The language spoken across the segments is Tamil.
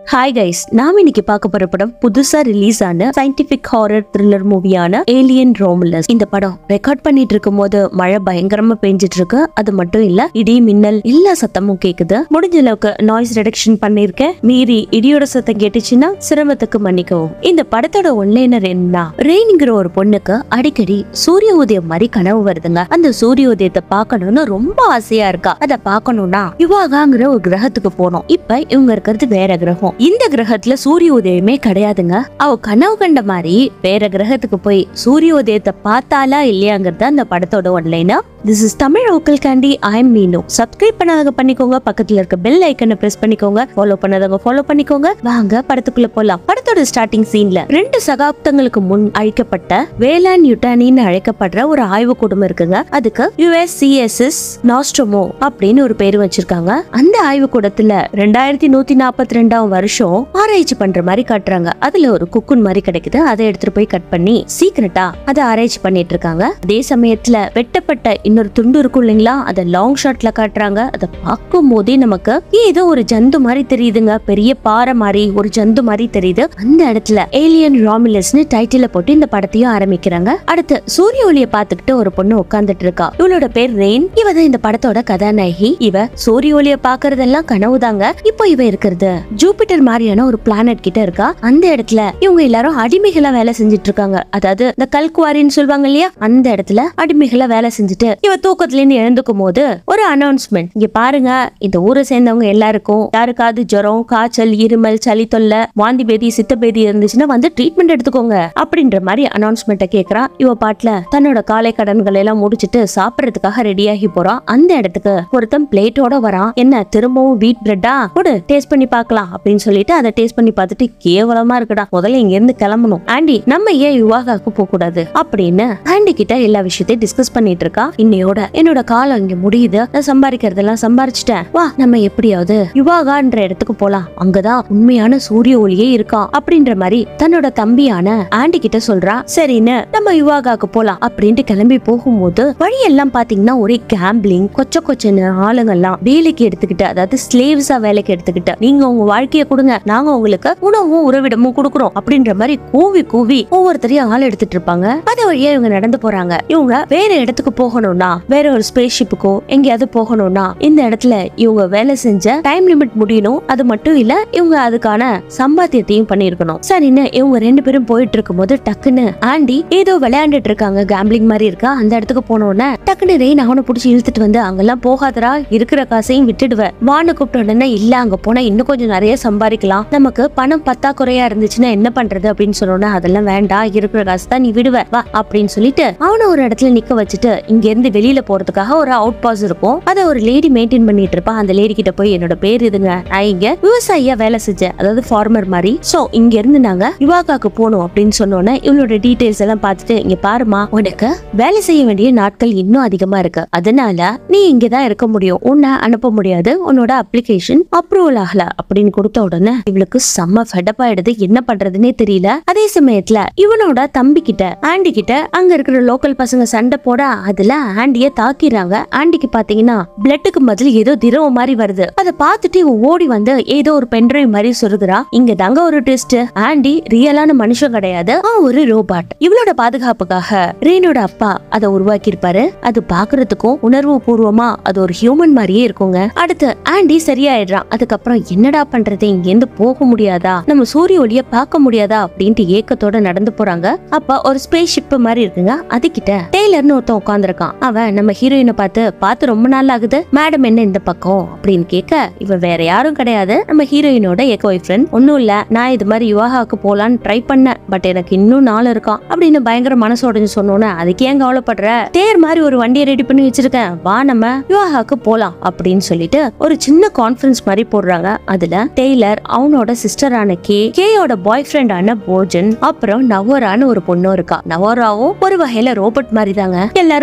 ஹாய் கைஸ் நாம இன்னைக்கு பார்க்க போற படம் புதுசா ரிலீஸ் ஆன சயின்டிபிக் ஹாரர் த்ரில்லர் மூவியான ஏலியன் ரோமுலஸ் இந்த படம் ரெக்கார்ட் பண்ணிட்டு இருக்கும் போது மழை பயங்கரமா பெஞ்சிட்டு இருக்கு அது மட்டும் இல்ல இடி மின்னல் எல்லா சத்தமும் கேக்குது முடிஞ்ச அளவுக்கு நாய்ஸ் ரெடக்ஷன் பண்ணிருக்கேன் மீறி இடியோட சத்தம் கேட்டுச்சுன்னா சிரமத்துக்கு மன்னிக்கவும் இந்த படத்தோட ஒன்லைனர் என்ன ரெயின்ங்கிற ஒரு பொண்ணுக்கு அடிக்கடி சூரிய உதயம் மாதிரி கனவு வருதுங்க அந்த சூரிய உதயத்தை பார்க்கணும்னு ரொம்ப ஆசையா இருக்கா அதை பார்க்கணும்னா யுவாகாங்கிற ஒரு கிரகத்துக்கு போனோம் இப்ப இவங்க இருக்கிறது வேற கிரகம் இந்த கிரகத்துல சூரிய உதயமே கிடையாதுங்க அவ கனவு கண்ட மாதிரி வேற கிரகத்துக்கு போய் சூரிய உதயத்தை பார்த்தாலா இல்லையாங்கிறது அந்த படத்தோட ஒன்லைனா this is Tamil vocal candy I am Meenu subscribe பண்ணாதவங்க பண்ணிக்கோங்க பக்கத்துல இருக்க பெல் ஐக்கனை பிரஸ் பண்ணிக்கோங்க ஃபாலோ பண்ணாதவங்க ஃபாலோ பண்ணிக்கோங்க வாங்க படத்துக்குள்ள போலாம் படத்தோட ஸ்டார்டிங் சீன்ல ரெண்டு சகாப்தங்களுக்கு முன் அழிக்கப்பட்ட வேளாண் யுட்டானின்னு அழைக்கப்படுற ஒரு ஆய்வு கூடம் இருக்குங்க அதுக்கு யுஎஸ்சிஎஸ்எஸ் நாஸ்ட்ரோமோ அப்படின்னு ஒரு பேர் வச்சிருக்காங்க அந்த ஆய்வு கூடத்துல ரெண்டாயிரத்தி நூத்தி நாற்பத்தி ரெண்டாம் வருஷம் ஆராய்ச்சி பண்ற மாதிரி காட்டுறாங்க அதுல ஒரு குக்குன் மாதிரி கிடைக்குது அதை எடுத்துட்டு போய் கட் பண்ணி சீக்கிரட்டா அதை ஆராய்ச்சி பண்ணிட்டு இருக்காங்க அதே சமயத்துல வெட்டப்பட்ட இன்னொரு துண்டு இருக்கும் இல்லைங்களா அதை லாங் ஷாட்ல காட்டுறாங்க அதை பார்க்கும் போதே நமக்கு ஏதோ ஒரு ஜந்து மாதிரி தெரியுதுங்க பெரிய பாறை மாதிரி ஒரு ஜந்து மாதிரி தெரியுது அந்த இடத்துல ஏலியன் ராமிலஸ்னு டைட்டில போட்டு இந்த படத்தையும் ஆரம்பிக்கிறாங்க அடுத்து சூரிய ஒளிய பாத்துக்கிட்டு ஒரு பொண்ணு உட்கார்ந்துட்டு இருக்கா இவளோட பேர் ரெயின் இவ தான் இந்த படத்தோட கதாநாயகி இவ சூரிய ஒளிய பாக்குறதெல்லாம் கனவுதாங்க இப்போ இவ இருக்கிறது ஜூபிட்டர் மாதிரியான ஒரு பிளானட் கிட்ட இருக்கா அந்த இடத்துல இவங்க எல்லாரும் அடிமைகளா வேலை செஞ்சுட்டு இருக்காங்க அதாவது இந்த கல்குவாரின்னு சொல்லுவாங்க இல்லையா அந்த இடத்துல அடிமைகளா வேலை செஞ்சுட்டு இவ தூக்கத்துல இருந்து எழுந்துக்கும் போது ஒரு அனௌன்ஸ்மெண்ட் இங்க பாருங்க இந்த ஊரை சேர்ந்தவங்க எல்லாருக்கும் யாருக்காவது ஜுரம் காய்ச்சல் இருமல் சளி தொல்லை வாந்தி பேதி சித்த பேதி இருந்துச்சுன்னா வந்து ட்ரீட்மெண்ட் எடுத்துக்கோங்க அப்படின்ற மாதிரி அனௌன்ஸ்மெண்ட்டை கேக்குறா இவ பாட்டுல தன்னோட காலை கடன்கள் எல்லாம் முடிச்சிட்டு சாப்பிடறதுக்காக ரெடியாகி போறான் அந்த இடத்துக்கு ஒருத்தன் பிளேட்டோட வரான் என்ன திரும்பவும் வீட் பிரெட்டா கொடு டேஸ்ட் பண்ணி பார்க்கலாம் அப்படின்னு சொல்லிட்டு அதை டேஸ்ட் பண்ணி பார்த்துட்டு கேவலமா இருக்குடா முதல்ல இங்க இருந்து கிளம்பணும் ஆண்டி நம்ம ஏன் யுவாகாக்கு போக கூடாது அப்படின்னு ஆண்டி கிட்ட எல்லா விஷயத்தையும் டிஸ்கஸ் பண்ணிட்டு இருக்கா இன்னையோட என்னோட காலம் இங்க முடியுது நான் சம்பாதிக்கிறதெல்லாம் சம்பாரிச்சிட்டேன் வா நம்ம எப்படியாவது யுவாகான்ற இடத்துக்கு போலாம் அங்கதான் உண்மையான சூரிய ஒளியே இருக்கான் அப்படின்ற மாதிரி தன்னோட தம்பியான ஆண்டி கிட்ட சொல்றா சரின்னு நம்ம யுவாகாக்கு போலாம் அப்படின்ட்டு கிளம்பி போகும்போது வழியெல்லாம் பாத்தீங்கன்னா ஒரே கேம்பிளிங் கொச்ச கொச்சன்னு ஆளுங்கெல்லாம் வேலைக்கு எடுத்துக்கிட்டு அதாவது ஸ்லேவ்ஸா வேலைக்கு எடுத்துக்கிட்டு நீங்க உங்க வாழ்க்கைய கொடுங்க நாங்க உங்களுக்கு உணவும் உறவிடமும் கொடுக்குறோம் அப்படின்ற மாதிரி கூவி கூவி ஒவ்வொருத்தரையும் ஆள் எடுத்துட்டு இருப்பாங்க அது வழியா இவங்க நடந்து போறாங்க இவங்க வேற இடத்துக்கு போகணும்னா வேற ஒரு ஸ்பேஸ் ஷிப்புக்கோ எங்கேயாவது போகணும்னா இந்த இடத்துல இவங்க வேலை செஞ்ச டைம் லிமிட் முடியணும் அது மட்டும் இல்ல இவங்க அதுக்கான சம்பாத்தியத்தையும் பண்ணிருக்கணும் சரின்னு இவங்க ரெண்டு பேரும் போயிட்டு இருக்கும்போது டக்குன்னு ஆண்டி ஏதோ விளையாண்டுட்டு இருக்காங்க கேம்பிளிங் மாதிரி இருக்கா அந்த இடத்துக்கு போனோடனே டக்குன்னு ரெயின் அவனை புடிச்சு இழுத்துட்டு வந்து அங்கெல்லாம் போகாதடா இருக்கிற காசையும் விட்டுடுவேன் வான்னு கூப்பிட்ட உடனே இல்ல அங்க போனா இன்னும் கொஞ்சம் நிறைய சம்பாதிக்கலாம் நமக்கு பணம் பத்தாக்குறையா இருந்துச்சுன்னா என்ன பண்றது அப்படின்னு சொன்னோன்னா அதெல்லாம் வேண்டாம் இருக்கிற காசு தான் நீ விடுவ வா அப்படின்னு சொல்லிட்டு அவனை ஒரு இடத்துல நிக்க வச்சுட்டு இங்க இருந்து வெளியில போறதுக்காக ஒரு அவுட் பாஸ் இருக்கும் அதை ஒரு லேடி மெயின்டைன் பண்ணிட்டு இருப்பா அந்த லேடி கிட்ட போய் என்னோட பேர் இதுங்க நான் இங்க விவசாயியா வேலை செஞ்சேன் அதாவது ஃபார்மர் மாதிரி சோ இங்க இருந்து நாங்க யுவாகாக்கு போகணும் அப்படின்னு சொன்னோன்னே இவளோட டீடைல்ஸ் எல்லாம் பார்த்துட்டு இங்க பாருமா உனக்கு வேலை செய்ய வேண்டிய நாட்கள் இன்னும் அதிகமா இருக்கு அதனால நீ இங்கதான் இருக்க முடியும் உன்னை அனுப்ப முடியாது உன்னோட அப்ளிகேஷன் அப்ரூவல் ஆகல அப்படின்னு கொடுத்த உடனே இவளுக்கு செம்ம ஃபெடப் ஆயிடுது என்ன பண்றதுன்னே தெரியல அதே சமயத்துல இவனோட தம்பி கிட்ட ஆண்டி கிட்ட அங்க இருக்கிற லோக்கல் பசங்க சண்டை போட அதுல ஆண்டிய தாக்கிடுறாங்க ஆண்டிக்கு பாத்தீங்கன்னா பிளட்டுக்கு பதில் ஏதோ திரவம் மாதிரி வருது அதை பார்த்துட்டு இவ ஓடி வந்து ஏதோ ஒரு பென்ட்ரைவ் மாதிரி சொல்லுறா இங்க தாங்க ஒரு டெஸ்ட் ஆண்டி ரியலான மனுஷன் கிடையாது அவன் ஒரு ரோபாட் இவளோட பாதுகாப்புக்காக ரீனோட அப்பா அதை உருவாக்கி இருப்பாரு அது பாக்குறதுக்கும் உணர்வு பூர்வமா அது ஒரு ஹியூமன் மாதிரியே இருக்குங்க அடுத்து ஆண்டி சரியாயிடுறான் அதுக்கப்புறம் என்னடா பண்றது இங்க இருந்து போக முடியாதா நம்ம சூரிய ஒளிய பார்க்க முடியாதா அப்படின்ட்டு ஏக்கத்தோட நடந்து போறாங்க அப்ப ஒரு ஸ்பேஸ் ஷிப் மாதிரி இருக்குங்க அதுகிட்ட டெய்லர்னு ஒருத்தன் உட்காந்துருக்கான் அவன் நம்ம ஹீரோயினை பார்த்து பார்த்து ரொம்ப நாள் ஆகுது மேடம் என்ன இந்த பக்கம் அப்படின்னு கேட்க இவ வேற யாரும் கிடையாது நம்ம ஹீரோயினோட எக் ஒய் ஃப்ரெண்ட் ஒன்னும் இல்ல நான் இது மாதிரி யுவாகாக்கு போலான்னு ட்ரை பண்ணேன் பட் எனக்கு இன்னும் நாள் இருக்கான் அப்படின்னு பயங்கர மனசு உடஞ்சு சொன்னோன்னே அதுக்கு ஏன் கவலைப்படுற தேர் மாதிரி ஒரு வண்டியை ரெடி பண்ணி வச்சிருக்கேன் வா நம்ம யுவாகாக்கு போலாம் அப்படின்னு சொல்லிட்டு ஒரு சின்ன கான்ஃபரன்ஸ் மாதிரி போடுறாங்க அதுல டெய்லர் அவனோட சிஸ்டரான கே கேயோட பாய் ஃப்ரெண்டான போஜன் அப்புறம் நவோரான்னு ஒரு பொண்ணும் இருக்கா நவோராவும் ஒரு வகையில ரோபோட் மாதிரி தாங்க எல்லாரும் பிளான்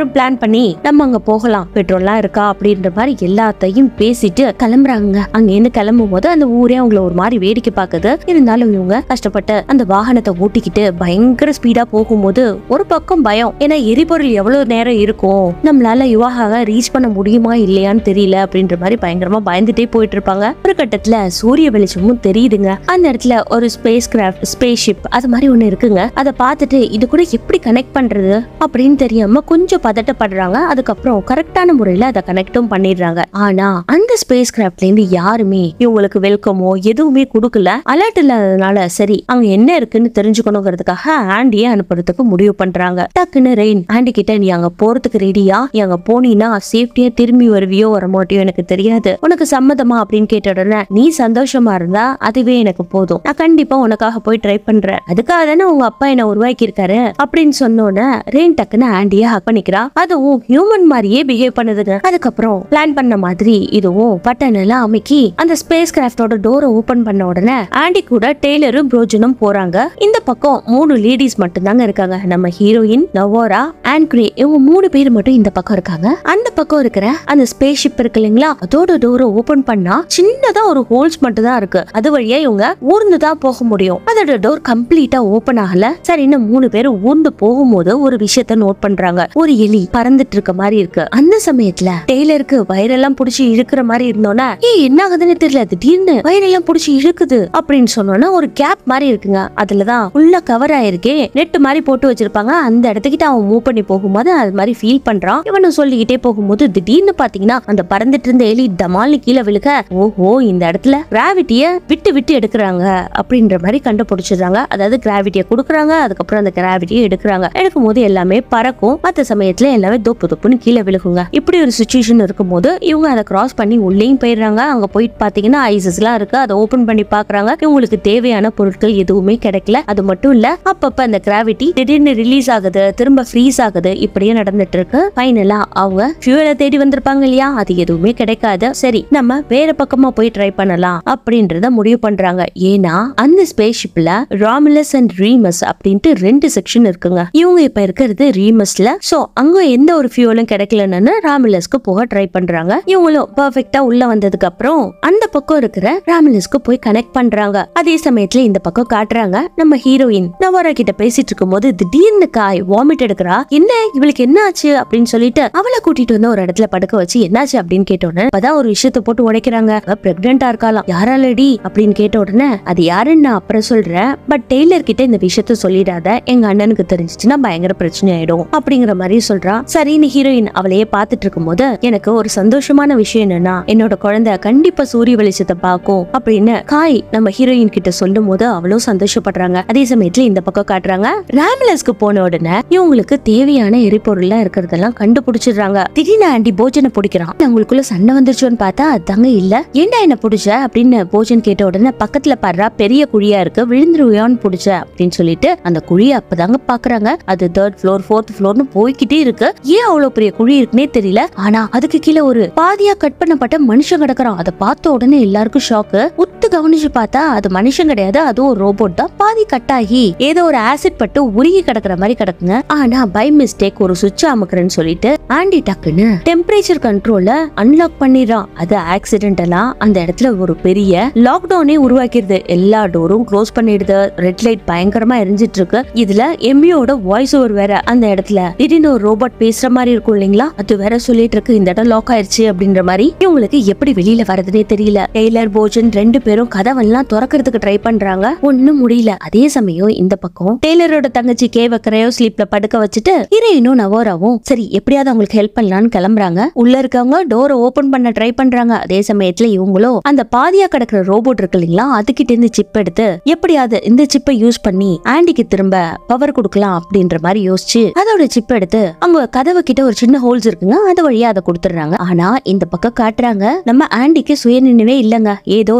பண்ணி நம்ம அங்க போகலாம் பெட்ரோல்லாம் இருக்கா அப்படின்ற மாதிரி எல்லாத்தையும் பேசிட்டு கிளம்புறாங்க அங்க இருந்து கிளம்பும் போது அந்த ஊரே அவங்கள ஒரு மாதிரி வேடிக்கை பார்க்குது இருந்தாலும் இவங்க கஷ்டப்பட்டு அந்த வாகனத்தை ஓட்டிக்கிட்டு பயங்கர ஸ்பீடா போகும்போது ஒரு பக்கம் பயம் ஏன்னா எரிபொருள் எவ்வளவு நேரம் இருக்கும் நம்மளால யுவாக ரீச் பண்ண முடியுமா இல்லையான்னு தெரியல அப்படின்ற மாதிரி பயங்கரமா பயந்துட்டே போயிட்டு இருப்பாங்க ஒரு கட்டத்துல சூரிய வெளிச்சமும் தெரியுதுங்க அந்த இடத்துல ஒரு ஸ்பேஸ் கிராஃப்ட் ஸ்பேஸ் ஷிப் அது மாதிரி ஒண்ணு இருக்குங்க அதை பார்த்துட்டு இது கூட எப்படி கனெக்ட் பண்றது அப்படின்னு தெரியாம கொஞ்சம் பதட்டப்படுறாங்க அதுக்கப்புறம் கரெக்டான முறையில அதை கனெக்டும் பண்ணிடுறாங்க ஆனா அந்த ஸ்பேஸ் கிராஃப்ட்ல இருந்து யாருமே இவங்களுக்கு வெல்கமோ எதுவுமே கொடுக்கல அலர்ட் இல்லாததுனால சரி அங்க என்ன இருக்குன்னு தெரிஞ்சுக்கணுங்கிறதுக்காக ஆண்டியை அனுப்புறதுக்கு முடிவு பண்றாங்க டக்குன்னு ரெயின் ஆண்டி கிட்ட நீ அங்க போறதுக்கு ரெடியா நீ அங்க போனீன்னா சேஃப்டியா திரும்பி வருவியோ வரமாட்டியோ எனக்கு தெரியாது உனக்கு சம்மதமா அப்படின்னு கேட்ட உடனே நீ சந்தோஷமா இருந்தா அதுவே எனக்கு போதும் நான் கண்டிப்பா உனக்காக போய் ட்ரை பண்றேன் அதுக்காக தானே உங்க அப்பா என்ன உருவாக்கி இருக்காரு அப்படின்னு சொன்னோன்னே ரெயின் டக்குன்னு ஆண்டிய ஹக் பண்ணிக்கிறா அதுவும் ஹியூமன் மாதிரியே பிஹேவ் பண்ணுதுங்க அதுக்கப்புறம் பிளான் பண்ண மாதிரி இதுவும் பட்டன் எல்லாம் அமைக்கி அந்த ஸ்பேஸ் கிராஃப்டோட டோரை ஓபன் பண்ண உடனே ஆண்டி கூட டெய்லரும் ப்ரோஜனும் போறாங்க இந்த பக்கம் மூணு லேடிஸ் மட்டும்தாங்க இருக்காங்க நம்ம ஹீரோயின் நவோரா அண்ட் கிரே இவங்க மூணு பேர் மட்டும் இந்த பக்கம் இருக்காங்க அந்த பக்கம் இருக்கிற அந்த ஸ்பேஸ் ஷிப் இருக்கு இல்லைங்களா அதோட டோரை ஓபன் பண்ணா சின்னதா ஒரு ஹோல்ஸ் மட்டும் தான் இருக்கு அது வழியா இவங்க ஊர்ந்து தான் போக முடியும் அதோட டோர் கம்ப்ளீட்டா ஓபன் ஆகல சரி இன்னும் மூணு பேரும் ஊர்ந்து போகும்போது ஒரு விஷயத்த நோட் பண்றாங்க ஒரு எலி பறந்துட்டு இருக்க மாதிரி இருக்கு அந்த சமயத்துல டெய்லருக்கு வயிறெல்லாம் புடிச்சு இழுக்கிற மாதிரி இருந்தோன்னே ஏய் என்ன ஆகுதுன்னு தெரியல திடீர்னு வயிறெல்லாம் புடிச்சு இழுக்குது அப்படின்னு சொன்னோன்னா ஒரு கேப் மாதிரி இருக்குங்க அதுலதான் உள்ள கவர் ஆயிருக்கே நெட் மாதிரி போட்டு வச்சிருப்பாங்க அந்த இடத்துக்கிட்ட அவன் மூவ் பண்ணி போகும்போது அது மாதிரி ஃபீல் பண்றான் இவனும் சொல்லிக்கிட்டே போகும்போது திடீர்னு பாத்தீங்கன்னா அந்த பறந்துட்டு இருந்த எலி டமால்னு கீழே விழுக ஓஹோ இந்த இடத்துல கிராவிட்டிய விட்டு விட்டு எடுக்கிறாங்க அப்படின்ற மாதிரி கண்டுபிடிச்சிடுறாங்க அதாவது கிராவிட்டியை கொடுக்குறாங்க அதுக்கப்புறம் அந்த கிராவிட்டியை எடுக்கிறாங்க எடுக்கும் போது எல்லாமே பறக்கும் மற்ற சமயத்துல எல்லாமே தொப்பு தொப்புன்னு கீழே விழுகுங்க இப்படி ஒரு சுச்சுவேஷன் இருக்கும்போது இவங்க அதை கிராஸ் பண்ணி உள்ளேயும் போயிடுறாங்க அங்க போயிட்டு பாத்தீங்கன்னா ஐசஸ் எல்லாம் இருக்கு அதை ஓபன் பண்ணி பாக்குறாங்க இவங்களுக்கு தேவையான பொருட்கள் எதுவுமே கிடைக்கல அது மட்டும் இல்ல அப்பப்ப அந்த கிராவிட்டி திடீர்னு ரிலீஸ் ஆகுது திரும்ப ஃப்ரீஸ் ஆகுது இப்படியே நடந்துட்டு இருக்கு ஃபைனலா அவங்க ஃபியூலை தேடி வந்திருப்பாங்க இல்லையா அது எதுவுமே கிடைக்காது சரி நம்ம வேற பக்கமா போய் ட்ரை பண்ணலாம் அப்படின்றத முடிவு பண்றாங்க ஏன்னா அந்த ஸ்பேஸ் ஷிப்ல ராமுலஸ் அண்ட் ரீமஸ் அப்படின்ட்டு ரெண்டு செக்ஷன் இருக்குங்க இவங்க இப்ப இருக்கிறது ரீமஸ்ல சோ அங்க எந்த ஒரு ஃபியூலும் கிடைக்கலன்னு ராமுலஸ்க்கு போக ட்ரை பண்றாங்க இவங்களும் பர்ஃபெக்டா உள்ள வந்ததுக்கு அப்புறம் அந்த பக்கம் இருக்கிற ராமுலஸ்க்கு போய் கனெக்ட் பண்றாங்க அதே சமயத்துல இந்த பக்கம் காட்டுறாங்க நம்ம ஹீரோயின் நவாரா கிட்ட பேசிட்டு இருக்கும்போது திடீர்னு காய் வாமிட் எடுக்கிறா என்ன இவளுக்கு என்ன ஆச்சு அப்படின்னு சொல்லிட்டு அவளை கூட்டிட்டு வந்து ஒரு இடத்துல படுக்க வச்சு என்னாச்சு அப்படின்னு கேட்ட உடனே அப்பதான் ஒரு விஷயத்த போட்டு உடைக்கிறாங்க பிரெக்னெண்டா இருக்காளாம் யாராலடி அப்படின்னு கேட்ட உடனே அது யாருன்னு நான் அப்புறம் சொல்றேன் பட் டெய்லர் கிட்ட இந்த விஷயத்த சொல்லிடாத எங்க அண்ணனுக்கு தெரிஞ்சிச்சுன்னா பயங்கர பிரச்சனை ஆயிடும் அப்படிங்கிற மாதிரி சொல்றா சரின்னு ஹீரோயின் அவளையே பார்த்துட்டு இருக்கும்போது எனக்கு ஒரு சந்தோஷமான விஷயம் என்னன்னா என்னோட குழந்தை கண்டிப்பா சூரிய வெளிச்சத்தை பார்க்கும் அப்படின்னு காய் நம்ம ஹீரோயின் கிட்ட சொல்லும் போது அவ்வளவு சந்தோஷப்படுறாங்க அதே சமயத்துல இந்த பக்கம் காட்டுறாங்க ராம்லஸ்க்கு போன உடனே இவங்களுக்கு தேவையான எரிபொருள்லாம் இருக்கிறதெல்லாம் கண்டுபிடிச்சிடுறாங்க திடீர்னு ஆண்டி போஜனை பிடிக்கிறான் அவங்களுக்குள்ள சண்டை வந்துருச்சோன்னு பார்த்தா அதாங்க இல்ல ஏன்டா என்ன பிடிச்ச அப்படின்னு போஜன் கேட்ட உடனே பக்கத்துல பாடுறா பெரிய குழியா இருக்கு விழுந்துருவியான்னு பிடிச்ச அப்படின்னு சொல்லிட்டு அந்த குழியை அப்பதாங்க பாக்குறாங்க அது தேர்ட் ஃப்ளோர் ஃபோர்த் ஃப்ளோர்னு போய்கிட்டே இருக்கு ஏன் அவ்வளவு பெரிய குழி இருக்குன்னே தெரியல ஆனா அதுக்கு கீழே ஒரு பாதியா கட் பண்ணப்பட்ட மனுஷன் கிடக்குறான் அதை பார்த்த உடனே எல்லாருக்கும் ஷாக்கு உத்து கவனிச்சு பார்த்தா அது மனுஷன் கிடையாது அது ஒரு ரோபோட் தான் பாதி கட் ஆகி ஏதோ ஒரு ஆசிட் பட்டு உருகி கிடக்குற மாதிரி கிடக்குங்க ஆனா பை மிஸ்டேக் ஒரு சுவிட்ச் அமுக்குறேன்னு சொல்லிட்டு ஆண்டி டக்குன்னு டெம்பரேச்சர் கண்ட்ரோல அன்லாக் பண்ணிடுறான் அது ஆக்சிடென்டலா அந்த இடத்துல ஒரு பெரிய லாக்டவுனே உருவாக்கிடுது எல்லா டோரும் க்ளோஸ் பண்ணிடுது ரெட் லைட் பயங்கரமா எரிஞ்சிட்டு இருக்கு இதுல எம்மியோட வாய்ஸ் ஓவர் வேற அந்த இடத்துல திடீர்னு ஒரு ரோபோட் பேசுற மாதிரி இருக்கும் இல்லைங்களா அது வேற சொல்லிட்டு இருக்கு இந்த இடம் லாக் ஆயிருச்சு அப்படின்ற மாதிரி இவங்களுக்கு எப்படி வெளியில வரதுனே தெரியல டெய்லர் போஜன் ரெண்டு பேரும் கதவெல்லாம் திறக்கிறதுக்கு ட்ரை பண்றாங்க ஒண்ணும் முடியல அதே சமயம் இந்த பக்கம் டெய்லரோட தங்கச்சி கேவ கிரையோ ஸ்லீப்ல படுக்க வச்சுட்டு ஹீரோயினும் நவோராவும் சரி எப்படியாவது அவங்களுக்கு ஹெல்ப் பண்ணலாம்னு கிளம்புறாங்க உள்ள இருக்கவங்க டோரை ஓபன் பண்ண ட்ரை பண்றாங்க அதே சமயத்துல இவங்களும் அந்த பாதியா கிடக்குற ரோபோட் இருக்கு இல்லைங்களா அதுகிட்ட இருந்து சிப் எடுத்து எப்படியாவது இந்த சிப்பை யூஸ் பண்ணி ஆண்டிக்கு திரும்ப பவர் கொடுக்கலாம் அப்படின்ற மாதிரி யோசிச்சு அதோட சிப் எடுத்து அங்க கதவு கிட்ட ஒரு சின்ன ஹோல்ஸ் இருக்குங்க அது வழியா அதை கொடுத்துடுறாங்க ஆனா இந்த பக்கம் காட்டுறாங்க நம்ம ஆண்டிக்கு சுயநினைவே இல்லங்க ஏதோ ஒரு மால்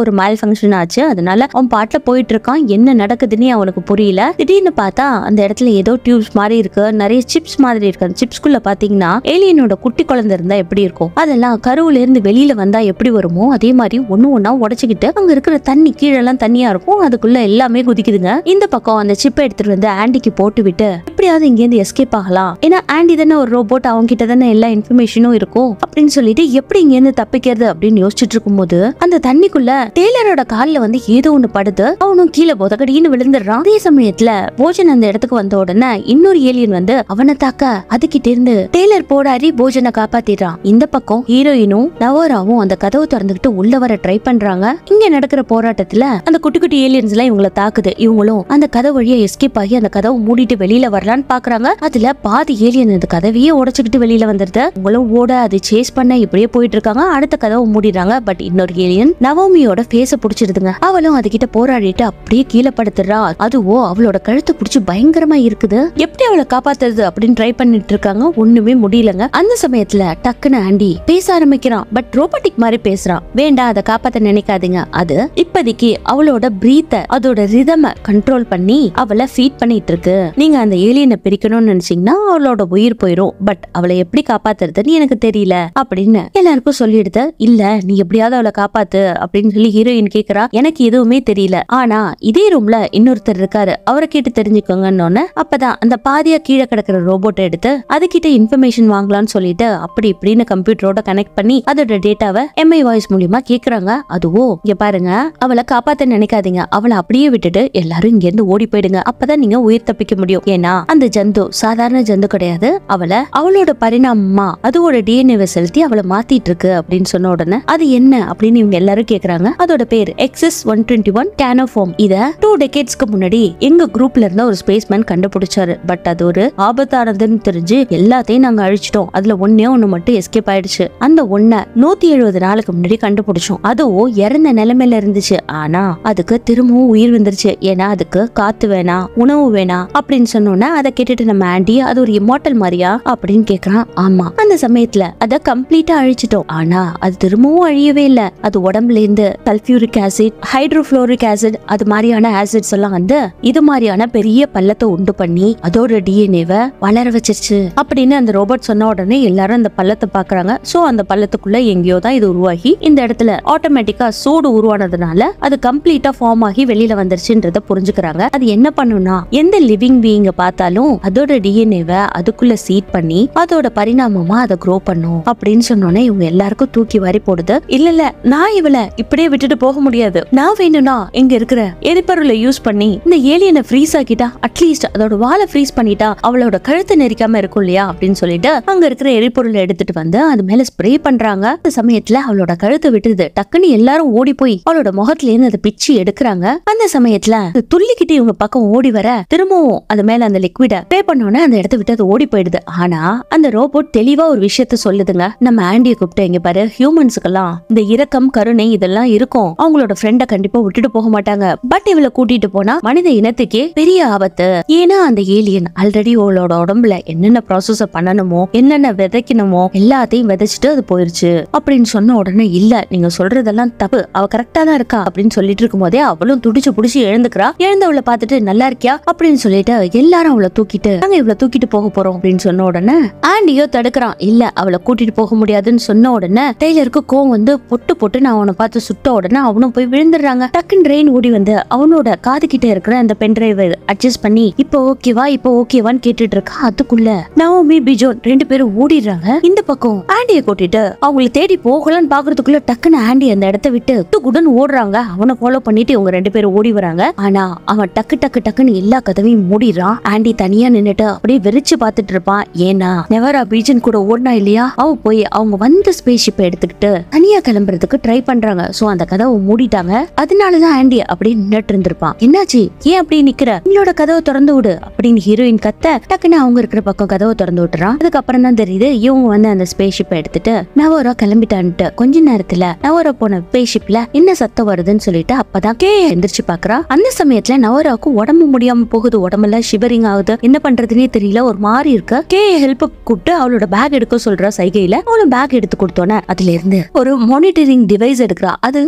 ஃபங்க்ஷன் ஆச்சு அதனால அவன் பாட்டுல போயிட்டு இருக்கான் என்ன நடக்குதுன்னே அவனுக்கு புரியல திடீர்னு பார்த்தா அந்த இடத்துல ஏதோ டியூப்ஸ் மாதிரி இருக்கு நிறைய சிப்ஸ் மாதிரி இருக்கு அந்த சிப்ஸ்குள்ள பாத்தீங்கன்னா ஏலியனோட குட்டி குழந்தை இருந்தா எப்படி இருக்கும் அதெல்லாம் கருவுல இருந்து வெளியில வந்தா எப்படி வருமோ அதே மாதிரி ஒண்ணு ஒண்ணா உடைச்சுக்கிட்டு அங்க இருக்கிற தண்ணி கீழெல்லாம் தண்ணியா இருக்கும் அதுக்குள்ள எல்லாமே குதிக்குதுங்க இந்த பக்கம் அந்த சிப்பை எடுத்துட்டு வந்து ஆண்டிக்கு போட்டு விட்டு எப்படியாவது இங்க இருந்து எஸ்கேப் ஆகலாம் ஏன்னா ஆண்டி தானே ஒரு ரோபோட் அவங்க கிட்ட தானே எல்லா இன்ஃபர்மேஷனும் இருக்கும் அப்படின்னு சொல்லிட்டு எப்படி இங்க இருந்து தப்பிக்கிறது அப்படின்னு யோசிச்சுட்டு இருக்கும்போது அந்த தண்ணிக்குள்ள டெய்லரோட கால்ல வந்து ஏதோ ஒண்ணு படுது அவனும் கீழே புதகடின்னு விழுந்துடுறான் அதே சமயத்துல போஜன் அந்த இடத்துக்கு வந்த உடனே இன்னொரு ஏலியன் வந்து அவனை தாக்க அதுகிட்ட இருந்து டெய்லர் போடாரி போஜனை காப்பாத்திடுறான் இந்த பக்கம் ஹீரோயினும் நவோராவும் அந்த கதவு திறந்துகிட்டு உள்ள வர ட்ரை பண்றாங்க இங்க நடக்கிற போராட்டத்துல அந்த குட்டி குட்டி ஏலியன்ஸ் எல்லாம் இவங்கள தாக்குது இவங்களும் அந்த கதவு வழியா எஸ்கேப் ஆகி அந்த கதவை மூடிட்டு வெளியில வரலான்னு பாக்குறாங்க அதுல பாதி ஏலியன் அந்த கதவையே உடைச்சுக்கிட்டு வெளியில வந்துருது இவங்களும் ஓட அது சேஸ் பண்ண இப்படியே போயிட்டு இருக்காங்க அடுத்த கதவை மூடிடுறாங்க பட் இன்னொரு ஏலியன் நவோமியோட ஃபேஸ புடிச்சிடுதுங்க அவளும் அதுகிட்ட போராடிட்டு அப்படியே கீழே படுத்துறா அதுவோ அவளோட கழுத்தை புடிச்சு பயங்கரமா இருக்குது எப்படி அவளை காப்பாத்துறது அப்படின்னு ட்ரை பண்ணிட்டு இருக்காங்க ஒண்ணுமே முடியலங்க அந்த சமயத்துல டக்குன்னு ஆண்டி பேச ஆரம்பிக்கிறான் பட் ரோபோட்டிக் மாதிரி பேசுறான் வேண்டாம் அதை காப்பாத்த நினைக்காதீங்க அது இப்போதைக்கு அவளோட பிரீத்த அதோட ரிதம கண்ட்ரோல் பண்ணி அவளை ஃபீட் பண்ணிட்டு இருக்கு நீங்க அந்த ஏலியனை பிரிக்கணும்னு நினைச்சீங்கன்னா அவளோட உயிர் போயிரும் பட் அவளை எப்படி காப்பாத்துறதுன்னு எனக்கு தெரியல அப்படின்னு எல்லாருக்கும் சொல்லிடுது இல்ல நீ எப்படியாவது அவளை காப்பாத்து அப்படின்னு சொல்லி ஹீரோயின் கேக்குறா எனக்கு எதுவுமே தெரியல ஆனா இதே ரூம்ல இன்னொருத்தர் இருக்காரு அவரை கேட்டு தெரிஞ்சுக்கோங்கன்னு அப்பதான் அந்த பாதியா கீழே கிடக்குற ரோபோட்டை எடுத்து அதுகிட்ட இன்ஃபர்மேஷன் வாங்கலாம்னு சொல்லிட்டு அப்படி இப்படின்னு கம்ப்யூட்டரோட கனெக்ட் பண்ணி அதோட டேட்டாவை எம்ஐ வாய்ஸ் மூலியமா கேக்குறாங்க அதுவும் இங்க பாருங்க அவளை காப்பாத்த நினைக்காதீங்க அவளை அப்படியே விட்டுட்டு எல்லாரும் இங்க இருந்து ஓடி போயிடுங்க அப்பதான் நீங்க உயிர் தப்பிக்க முடியும் ஏன்னா அந்த ஜந்து சாதாரண ஜந்து கிடையாது அவளை அவளோட பரிணாமமா அதோட டிஎன்ஏவை செலுத்தி அவளை மாத்திட்டு இருக்கு அப்படின்னு சொன்ன உடனே அது என்ன அப்படின்னு இவங்க எல்லாரும் கேக்குறாங்க அதோட பேர் எக்ஸஸ் ஒன் டுவெண்ட்டி ஒன் கேனோஃபோம் இத டூ டெக்கேட்ஸ்க்கு முன்னாடி எங்க குரூப்ல இருந்த ஒரு ஸ்பேஸ்மேன் கண்டுபிடிச்சாரு பட் அது ஒரு ஆபத்தானதுன்னு தெரிஞ்சு எல்லாத்தையும் நாங்க அழிச்சிட்டோம் அதுல ஒன்னே ஒண்ணு மட்டும் எஸ்கேப் ஆயிடுச்சு அந்த ஒன்ன நூத்தி எழுபது நாளுக்கு முன்னாடி கண்டுபிடிச்சோம் அதுவும் இறந்த நிலைமையில இருந்துச்சு ஆனா அதுக்கு திரும்பவும் உயிர் வந்துருச்சு ஏன்னா அதுக்கு காத்து வேணாம் உணவு வேணாம் அப்படின்னு சொன்னோன்னா அதை கேட்டுட்டு நம்ம ஆண்டி அது ஒரு இம்மார்டல் மாதிரியா அப்படின்னு கேக்குறான் ஆமா அந்த சமயத்துல அதை கம்ப்ளீட்டா அழிச்சிட்டோம் ஆனா அது திரும்பவும் அழியவே இல்ல அது உடம்புல இருந்து சல்பியூரிக் ஆசிட் ஹைட்ரோஃபுளோரிக் ஆசிட் அது மாதிரியான ஆசிட்ஸ் எல்லாம் வந்து இது மாதிரியான பெரிய பள்ளத்தை உண்டு பண்ணி அதோட டிஎன்ஏவை வளர வச்சிருச்சு அப்படின்னு அந்த ரோபோட் சொன்ன உடனே எல்லாரும் அந்த பள்ளத்தை பாக்குறாங்க சோ அந்த பள்ளத்துக்குள்ள எங்கேயோ தான் இது உருவாகி இந்த இடத்துல ஆட்டோமேட்டிக்கா சூடு உருவானதுனால அது கம்ப்ளீட்டா ஃபார்ம் ஆகி வெளியில வந்துருச்சுன்றத புரிஞ்சுக்கிறாங்க அது என்ன பண்ணுனா எந்த லிவிங் பீயிங்க பார்த்தாலும் அதோட டிஎன்ஏவை அதுக்குள்ள சீட் பண்ணி அதோட பரிணாமமா அதை க்ரோ பண்ணும் அப்படின்னு சொன்னோன்னே இவங்க எல்லாருக்கும் தூக்கி வாரி போடுது இல்ல இல்ல நான் இவளை இப்படியே விட்டுட்டு போக முடியாது நான் வேணும்னா இங்க இருக்கிற எரிபொருளை யூஸ் பண்ணி இந்த ஏலியனை ஃப்ரீஸ் ஆக்கிட்டா அட்லீஸ்ட் அதோட வாழை ஃப்ரீஸ் பண்ணிட்டா அவளோட கழுத்தை நெரிக்காம இருக்கும் இல்லையா அப்படின்னு சொல்லிட்டு அங்க இருக்கிற எரிபொருளை எடுத்துட்டு வந்து அது மேல ஸ்ப்ரே பண்றாங்க அந்த சமயத்துல அவளோட கழுத்தை விட்டுது டக்குன்னு எல்லாரும் ஓடி போய் அவளோட முகத்துல இருந்து அதை பிச்சு எடுக்கிறாங்க அந்த சமயத்துல அது துள்ளிக்கிட்டு இவங்க பக்கம் ஓடி வர திரும்பவும் அது மேல அந்த லிக்விட ஸ்ப்ரே பண்ணோன்னே அந்த இடத்த விட்டு அது ஓடி போயிடுது ஆனா அந்த ரோபோட் தெளிவா ஒரு விஷயத்த சொல்லுதுங்க நம்ம ஆண்டிய கூப்பிட்டு இங்க பாரு ஹியூமன்ஸுக்கெல்லாம் இந்த இரக்கம் கருணை இதெல்லாம் இருக்கும் அவங்களோட ஃப்ரெண்ட கண்டிப்பா விட்டுட்டு போக மாட்டாங்க பட் இவளை கூட்டிட்டு போனா மனித இனத்துக்கே பெரிய ஆபத்து ஏன்னா அந்த ஏலியன் ஆல்ரெடி அவளோட உடம்புல என்னென்ன ப்ராசஸ் பண்ணணுமோ என்னென்ன விதைக்கணுமோ எல்லாத்தையும் விதைச்சிட்டு அது போயிருச்சு அப்படின்னு சொன்ன உடனே இல்ல நீங்க சொல்றதெல்லாம் தப்பு அவ கரெக்டா தான் இருக்கா அப்படின்னு சொல்லிட்டு இருக்கும் போதே அவளும் துடிச்சு புடிச்சு எழுந்துக்கிறா எழுந்தவளை பார்த்துட்டு நல்லா இருக்கியா அப்படின்னு சொல்லிட்டு எல்லாரும் அவளை தூக்கிட்டு நாங்க இவளை தூக்கிட்டு போக போறோம் அப்படின்னு சொன்ன உடனே ஆண்டியோ தடுக்கிறான் இல்ல அவளை கூட்டிட்டு போக முடியாதுன்னு சொன்ன உடனே டெய்லருக்கு கோவம் வந்து பொட்டு பொட்டு நான் அவனை பார்த்து சுட்ட உடனே அவனும் போய் விழுந்துடுறாங்க டக்குன்னு ரெயின் ஓடி வந்து அவனோட காது கிட்ட இருக்கிற அந்த பென் டிரைவை அட்ஜஸ்ட் பண்ணி இப்போ ஓகேவா இப்போ ஓகேவான்னு கேட்டுட்டு இருக்கா அதுக்குள்ள நவோமி பிஜோன் ரெண்டு பேரும் ஓடிடுறாங்க இந்த பக்கம் ஆண்டிய கூட்டிட்டு அவங்களை தேடி போகலான்னு பாக்குறதுக்குள்ள டக்குன்னு ஆண்டி அந்த இடத்த விட்டு குடன் ஓடுறாங்க அவனை ஃபாலோ பண்ணிட்டு இவங்க ரெண்டு பேரும் ஓடி வராங்க ஆனா அவன் டக்கு டக்கு டக்குன்னு எல்லா கதவையும் மூடிடுறான் ஆண்டி தனியா நின்னுட்டு அப்படியே வெறிச்சு பார்த்துட்டு இருப்பான் ஏன்னா நெவரா பீஜன் கூட ஓடினா இல்லையா அவ போய் அவங்க வந்த ஸ்பேஸ் ஷிப்பை எடுத்துக்கிட்டு தனியா கிளம்புறதுக்கு ட்ரை பண்றாங்க சோ அந்த கதவை மூடிட்டாங்க அதனாலதான் ஆண்டி அப்படியே நின்னுட்டு இருந்திருப்பான் என்னாச்சு ஏன் அப்படி நிக்கிற உங்களோட கதவை திறந்து விடு அப்படின்னு ஹீரோயின் கத்த டக்குன்னு அவங்க இருக்கிற பக்கம் கதவை திறந்து விட்டுறான் அதுக்கப்புறம் தான் தெரியுது இவங்க வந்து அந்த ஸ்பேஸ் ஷிப்பை எடுத்துட்டு நவோரா கிளம்பிட்டான்ட்டு கொஞ்ச நேரத்துல நவோரா போன ஸ்பேஸ் ஷிப்ல என்ன சத்தம் வருதுன்னு சொல்லிட்டு அப்பதான் கே எந்திரிச்சு பாக்குறா அந்த சமயத்துல நவோராவுக்கு உடம்பு முடியாம போகுது உடம்பெல்லாம் ஷிவரிங் ஆகுது என்ன பண்றதுனே தெரியல ஒரு மாதிரி இருக்கு கே ஹெல்ப் கூப்பிட்டு அவளோட பேக் எடுக்க சொல்றா சைகையில அவளும் பேக் எடுத்து கொடுத்தோன்னே அதுல இருந்து ஒரு மானிட்டரிங் டிவைஸ் எடுக்கிறா அது ஸ்கேன்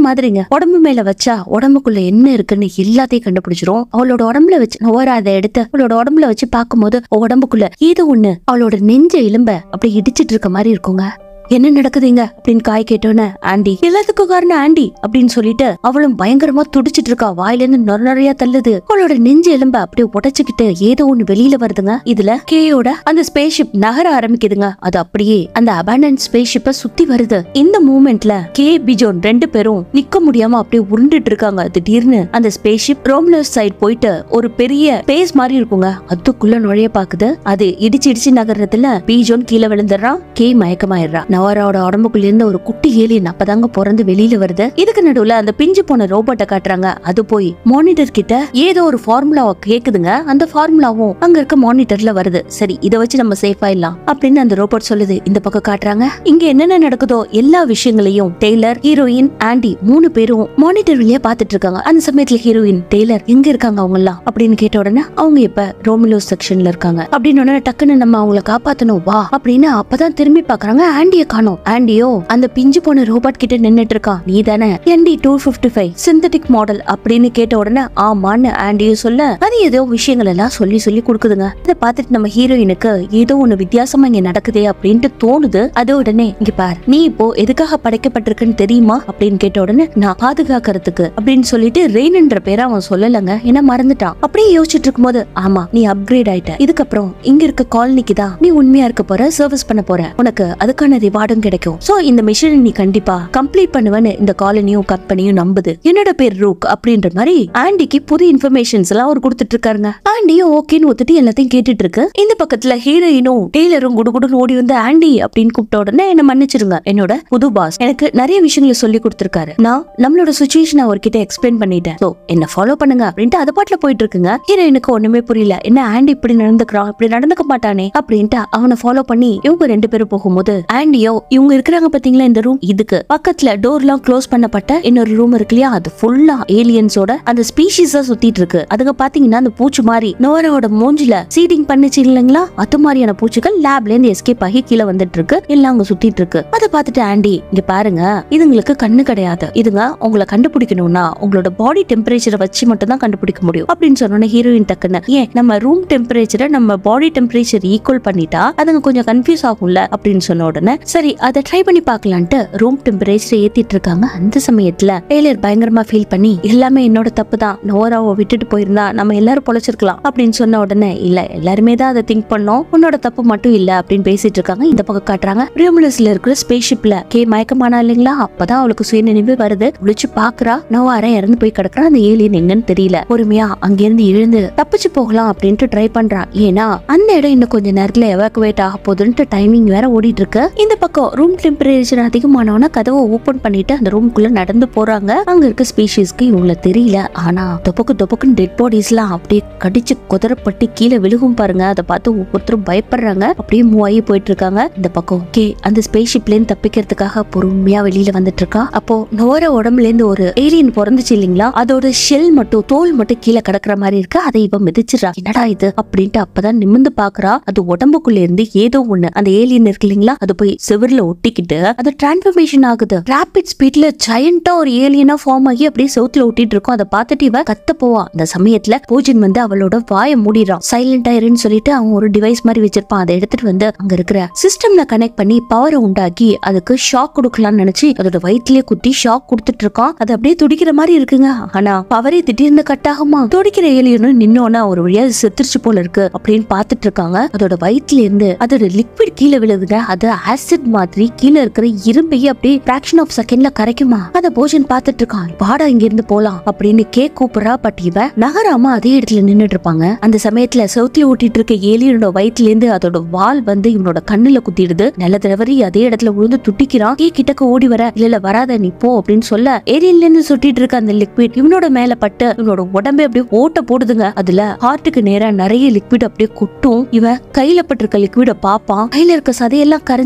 மாதிரிங்க உடம்பு மேல வச்சா உடம்புக்குள்ள என்ன இருக்குன்னு எல்லாத்தையும் கண்டுபிடிச்சிரும் அவளோட உடம்புல வச்சு நோரா அதை எடுத்து அவளோட உடம்புல வச்சு பார்க்கும்போது அவ உடம்புக்குள்ள ஏதோ ஒண்ணு அவளோட நெஞ்ச எலும்ப அப்படி இடிச்சிட்டு இருக்க மாதிரி இருக்குங்க என்ன நடக்குதுங்க அப்படின்னு காய் கேட்டோன்னே ஆண்டி எல்லாத்துக்கும் காரணம் ஆண்டி அப்படின்னு சொல்லிட்டு அவளும் பயங்கரமா துடிச்சிட்டு இருக்கா வாயில இருந்து நொர நொறையா தள்ளுது அவளோட நெஞ்சு எலும்ப அப்படியே உடைச்சுக்கிட்டு ஏதோ ஒண்ணு வெளியில வருதுங்க இதுல கேயோட அந்த ஸ்பேஸ்ஷிப் நகர ஆரம்பிக்குதுங்க அது அப்படியே அந்த அபாண்டன் ஸ்பேஸ்ஷிப்ப சுத்தி வருது இந்த மூமெண்ட்ல கே பிஜோன் ரெண்டு பேரும் நிக்க முடியாம அப்படியே உருண்டுட்டு இருக்காங்க திடீர்னு அந்த ஸ்பேஸ்ஷிப் ரோம்லஸ் சைட் போயிட்டு ஒரு பெரிய ஸ்பேஸ் மாதிரி இருக்குங்க அதுக்குள்ள நுழைய பாக்குது அது இடிச்சு இடிச்சு நகர்றதுல பீஜோன் கீழே விழுந்துடுறான் கே மயக்கமாயிடுறா நவராவோட உடம்புக்குள்ள இருந்து ஒரு குட்டி ஏலியன் அப்பதாங்க பிறந்து வெளியில வருது இதுக்கு நடுவுல அந்த பிஞ்சு போன ரோபோட்டை காட்டுறாங்க அது போய் மானிட்டர் கிட்ட ஏதோ ஒரு ஃபார்முலாவை கேக்குதுங்க அந்த ஃபார்முலாவும் அங்க இருக்க மானிட்டர்ல வருது சரி இதை வச்சு நம்ம சேஃப் ஆயிடலாம் அப்படின்னு அந்த ரோபோட் சொல்லுது இந்த பக்கம் காட்டுறாங்க இங்க என்னென்ன நடக்குதோ எல்லா விஷயங்களையும் டெய்லர் ஹீரோயின் ஆண்டி மூணு பேரும் மானிட்டர் வழியா பாத்துட்டு இருக்காங்க அந்த சமயத்துல ஹீரோயின் டெய்லர் எங்க இருக்காங்க அவங்க எல்லாம் அப்படின்னு கேட்ட உடனே அவங்க இப்ப ரோமிலோ செக்ஷன்ல இருக்காங்க அப்படின்னு உடனே டக்குன்னு நம்ம அவங்கள காப்பாத்தணும் வா அப்படின்னு அப்பதான் திரும்பி பாக்குறாங்க ஆண்டிய காணோம் ஆண்டியோ அந்த பிஞ்சு போன ரோபோட் கிட்ட நின்னுட்டு இருக்கான் நீ தானே Andy two fifty five synthetic model அப்படின்னு கேட்ட உடனே ஆமான்னு ஆண்டியும் சொல்ல அது ஏதோ விஷயங்கள் எல்லாம் சொல்லி சொல்லி கொடுக்குதுங்க இதை பார்த்துட்டு நம்ம ஹீரோயினுக்கு ஏதோ ஒண்ணு வித்தியாசமா இங்க நடக்குதே அப்படின்ட்டு தோணுது அது உடனே இங்க பார் நீ இப்போ எதுக்காக படைக்கப்பட்டிருக்குன்னு தெரியுமா அப்படின்னு கேட்ட உடனே நான் பாதுகாக்கிறதுக்கு அப்படின்னு சொல்லிட்டு ரெயின்ன்ற பேரை அவன் சொல்லலங்க ஏன்னா மறந்துட்டான் அப்படியே யோசிச்சுட்டு இருக்கும்போது ஆமா நீ அப்கிரேட் ஆயிட்ட இதுக்கப்புறம் இங்க இருக்க காலனிக்கு தான் நீ உண்மையா இருக்க போற சர்வீஸ் பண்ண போற உனக்கு அதுக்கான ரிவார்டும் கிடைக்கும் சோ இந்த மிஷன் நீ கண்டிப்பா கம்ப்ளீட் பண்ணுவேன்னு இந்த காலனியும் கம்பெனியும் நம்புது என்னோட பேர் ரூக் அப்படின்ற மாதிரி ஆண்டிக்கு புது இன்ஃபர்மேஷன்ஸ் எல்லாம் அவர் கொடுத்துட்டு இருக்காருங்க ஆண்டியும் ஓகேன்னு ஒத்துட்டு எல்லாத்தையும் கேட்டுட்டு இருக்கு இந்த பக்கத்துல ஹீரோயினும் டெய்லரும் குடுகுடுன்னு ஓடி வந்து ஆண்டி அப்படின்னு கூப்பிட்ட உடனே என்ன மன்னிச்சிருங்க என்னோட புது பாஸ் எனக்கு நிறைய விஷயங்களை சொல்லி கொடுத்திருக்காரு நான் நம்மளோட சுச்சுவேஷன் அவர்கிட்ட எக்ஸ்பிளைன் பண்ணிட்டேன் சோ என்ன ஃபாலோ பண்ணுங்க அப்படின்ட்டு அது பாட்டுல போயிட்டு இருக்குங்க ஹீரோயினுக்கு ஒண்ணுமே புரியல என்ன ஆண்டி இப்படி நடந்துக்கிறான் இப்படி நடந்துக்க மாட்டானே அப்படின்ட்டு அவனை ஃபாலோ பண்ணி இவங்க ரெண்டு பேரும் போகும்போது ஆண்டியோ இவங்க இருக்கிறாங்க பாத்தீங்களா இந்த ரூம் இதுக்கு பக்கத்துல டோர் எல்லாம் க்ளோஸ் பண்ணப்பட்ட இன்னொரு ரூம் இருக்கு இல்லையா அது ஃபுல்லா ஏலியன்ஸோட அந்த ஸ்பீஷிஸா சுத்திட்டு இருக்கு அதுங்க பாத்தீங்கன்னா அந்த பூச்சி மாதிரி நோராவோட மூஞ்சில சீடிங் பண்ணுச்சு இல்லைங்களா அது மாதிரியான பூச்சிகள் லேப்ல இருந்து எஸ்கேப் ஆகி கீழே வந்துட்டு இருக்கு எல்லாம் அங்க சுத்திட்டு இருக்கு அதை பார்த்துட்டு ஆண்டி இங்க பாருங்க இதுங்களுக்கு கண்ணு கிடையாது இதுங்க உங்களை கண்டுபிடிக்கணும்னா உங்களோட பாடி டெம்பரேச்சரை வச்சு மட்டும் தான் கண்டுபிடிக்க முடியும் அப்படின்னு சொன்னோன்னே ஹீரோயின் டக்குன்னு ஏன் நம்ம ரூம் டெம்பரேச்சரை நம்ம பாடி டெம்பரேச்சர் ஈக்குவல் பண்ணிட்டா அதுங்க கொஞ்சம் கன்ஃபியூஸ் ஆகும்ல அப்படின்னு சொன்ன உடனே சரி அதை ட்ரை பண்ணி பார்க்கலான்ட்டு ரூம் டெம்பரேச்சர் ஏத்திட்டு இருக்காங்க அந்த சமயத்துல டெய்லர் பயங்கரமா ஃபீல் பண்ணி எல்லாமே என்னோட தப்பு தான் நோராவை விட்டுட்டு போயிருந்தா நம்ம எல்லாரும் பொழைச்சிருக்கலாம் அப்படின்னு சொன்ன உடனே இல்ல எல்லாருமே தான் அதை திங்க் பண்ணோம் உன்னோட தப்பு மட்டும் இல்ல அப்படின்னு பேசிட்டு இருக்காங்க இந்த பக்கம் காட்டுறாங்க ரியோமுலஸ்ல இருக்கிற ஸ்பேஸ்ஷிப்ல கே மயக்கமானா இல்லைங்களா அப்பதான் அவளுக்கு சுயநினைவு வருது விழிச்சு பாக்குறா நோவாரன் இறந்து போய் கிடக்குறா அந்த ஏலியன் எங்கன்னு தெரியல பொறுமையா அங்கிருந்து எழுந்து தப்பிச்சு போகலாம் அப்படின்ட்டு ட்ரை பண்றா ஏன்னா அந்த இடம் இன்னும் கொஞ்ச நேரத்துல எவாக்குவேட் ஆக போகுதுன்ட்டு டைமிங் வேற ஓடிட்டு இருக்கு இந்த பக்கம் ரூம் டெம்பரேச்சர் அதிகமானவன கதவை ஓபன் பண்ணிட்டு அந்த ரூம்குள்ள நடந்து போறாங்க அங்க இருக்க ஸ்பீஷீஸ்க்கு இவங்கள தெரியல ஆனா தொப்புக்கு தொப்புக்குன்னு டெட் பாடிஸ் எல்லாம் அப்படியே கடிச்சு குதறப்பட்டு கீழே விழுகும் பாருங்க அதை பார்த்து ஒவ்வொருத்தரும் பயப்படுறாங்க அப்படியே மூவ் ஆகி போயிட்டு இருக்காங்க இந்த பக்கம் கே அந்த ஸ்பேஸ் ஷிப்ல இருந்து தப்பிக்கிறதுக்காக பொறுமையா வெளியில வந்துட்டு இருக்கா அப்போ நோர உடம்புல இருந்து ஒரு ஏலியன் பிறந்துச்சு இல்லைங்களா அதோட ஷெல் மட்டும் தோல் மட்டும் கீழே கிடக்குற மாதிரி இருக்கு அதை இவ மிதிச்சிடறா என்னடா இது அப்படின்ட்டு அப்பதான் நிமிந்து பாக்குறா அது உடம்புக்குள்ள இருந்து ஏதோ ஒண்ணு அந்த ஏலியன் இருக்கு இல்லைங்களா அது போய் செவர்ல ஒட்டிக்கிட்டு அது டிரான்ஸ்பர்மேஷன் ஆகுது ராபிட் ஸ்பீட்ல ஜெயண்டா ஒரு ஏலியனா ஃபார்ம் ஆகி அப்படியே செவுத்துல ஒட்டிட்டு இருக்கும் அதை பார்த்துட்டு இவ கத்த போவா அந்த சமயத்துல பூஜன் வந்து அவளோட வாயை மூடிடுறான் சைலண்ட் ஆயிருன்னு சொல்லிட்டு அவன் ஒரு டிவைஸ் மாதிரி வச்சிருப்பான் அதை எடுத்துட்டு வந்து அங்க இருக்கிற சிஸ்டம்ல கனெக்ட் பண்ணி பவரை உண்டாக்கி அதுக்கு ஷாக் கொடுக்கலாம்னு நினைச்சு அதோட வயிற்றுலயே குத்தி ஷாக் கொடுத்துட்டு இருக்கான் அது அப்படியே துடிக்கிற மாதிரி இருக்குங்க ஆனா பவரே திடீர்னு கட் ஆகுமா துடிக்கிற ஏலியனும் நின்னோன்னா ஒரு வழியா அது செத்துருச்சு போல இருக்கு அப்படின்னு பார்த்துட்டு இருக்காங்க அதோட வயிற்றுல இருந்து அதோட லிக்விட் கீழே விழுகுங்க அது ஆசிட் மாதிரி கீழே இருக்கிற இரும்பையே அப்படியே பிராக்ஷன் ஆஃப் செகண்ட்ல கரைக்குமா அத போஜன் பார்த்துட்டு இருக்கான் வாடா இங்க இருந்து போலாம் அப்படின்னு கேக் கூப்பிடுறா பட் இவ நகராம அதே இடத்துல நின்னுட்டு இருப்பாங்க அந்த சமயத்துல செவுத்துல ஊட்டிட்டு இருக்க ஏலியனோட வயிற்றுல இருந்து அதோட வால் வந்து இவனோட கண்ணுல குத்திடுது நல்ல தடவரி அதே இடத்துல விழுந்து துட்டிக்கிறான் கே கிட்டக்கு ஓடி வர இல்ல இல்ல வராத நீ போ அப்படின்னு சொல்ல ஏலியன்ல இருந்து சுட்டிட்டு இருக்க அந்த லிக்விட் இவனோட மேல பட்டு இவனோட உடம்பே அப்படியே ஓட்ட போடுதுங்க அதுல ஹார்ட்டுக்கு நேரா நிறைய லிக்விட் அப்படியே கொட்டும் இவன் கையில பட்டிருக்க லிக்விட பாப்பான் கையில இருக்க சதையெல்லாம் கரைஞ்சு எலும்பு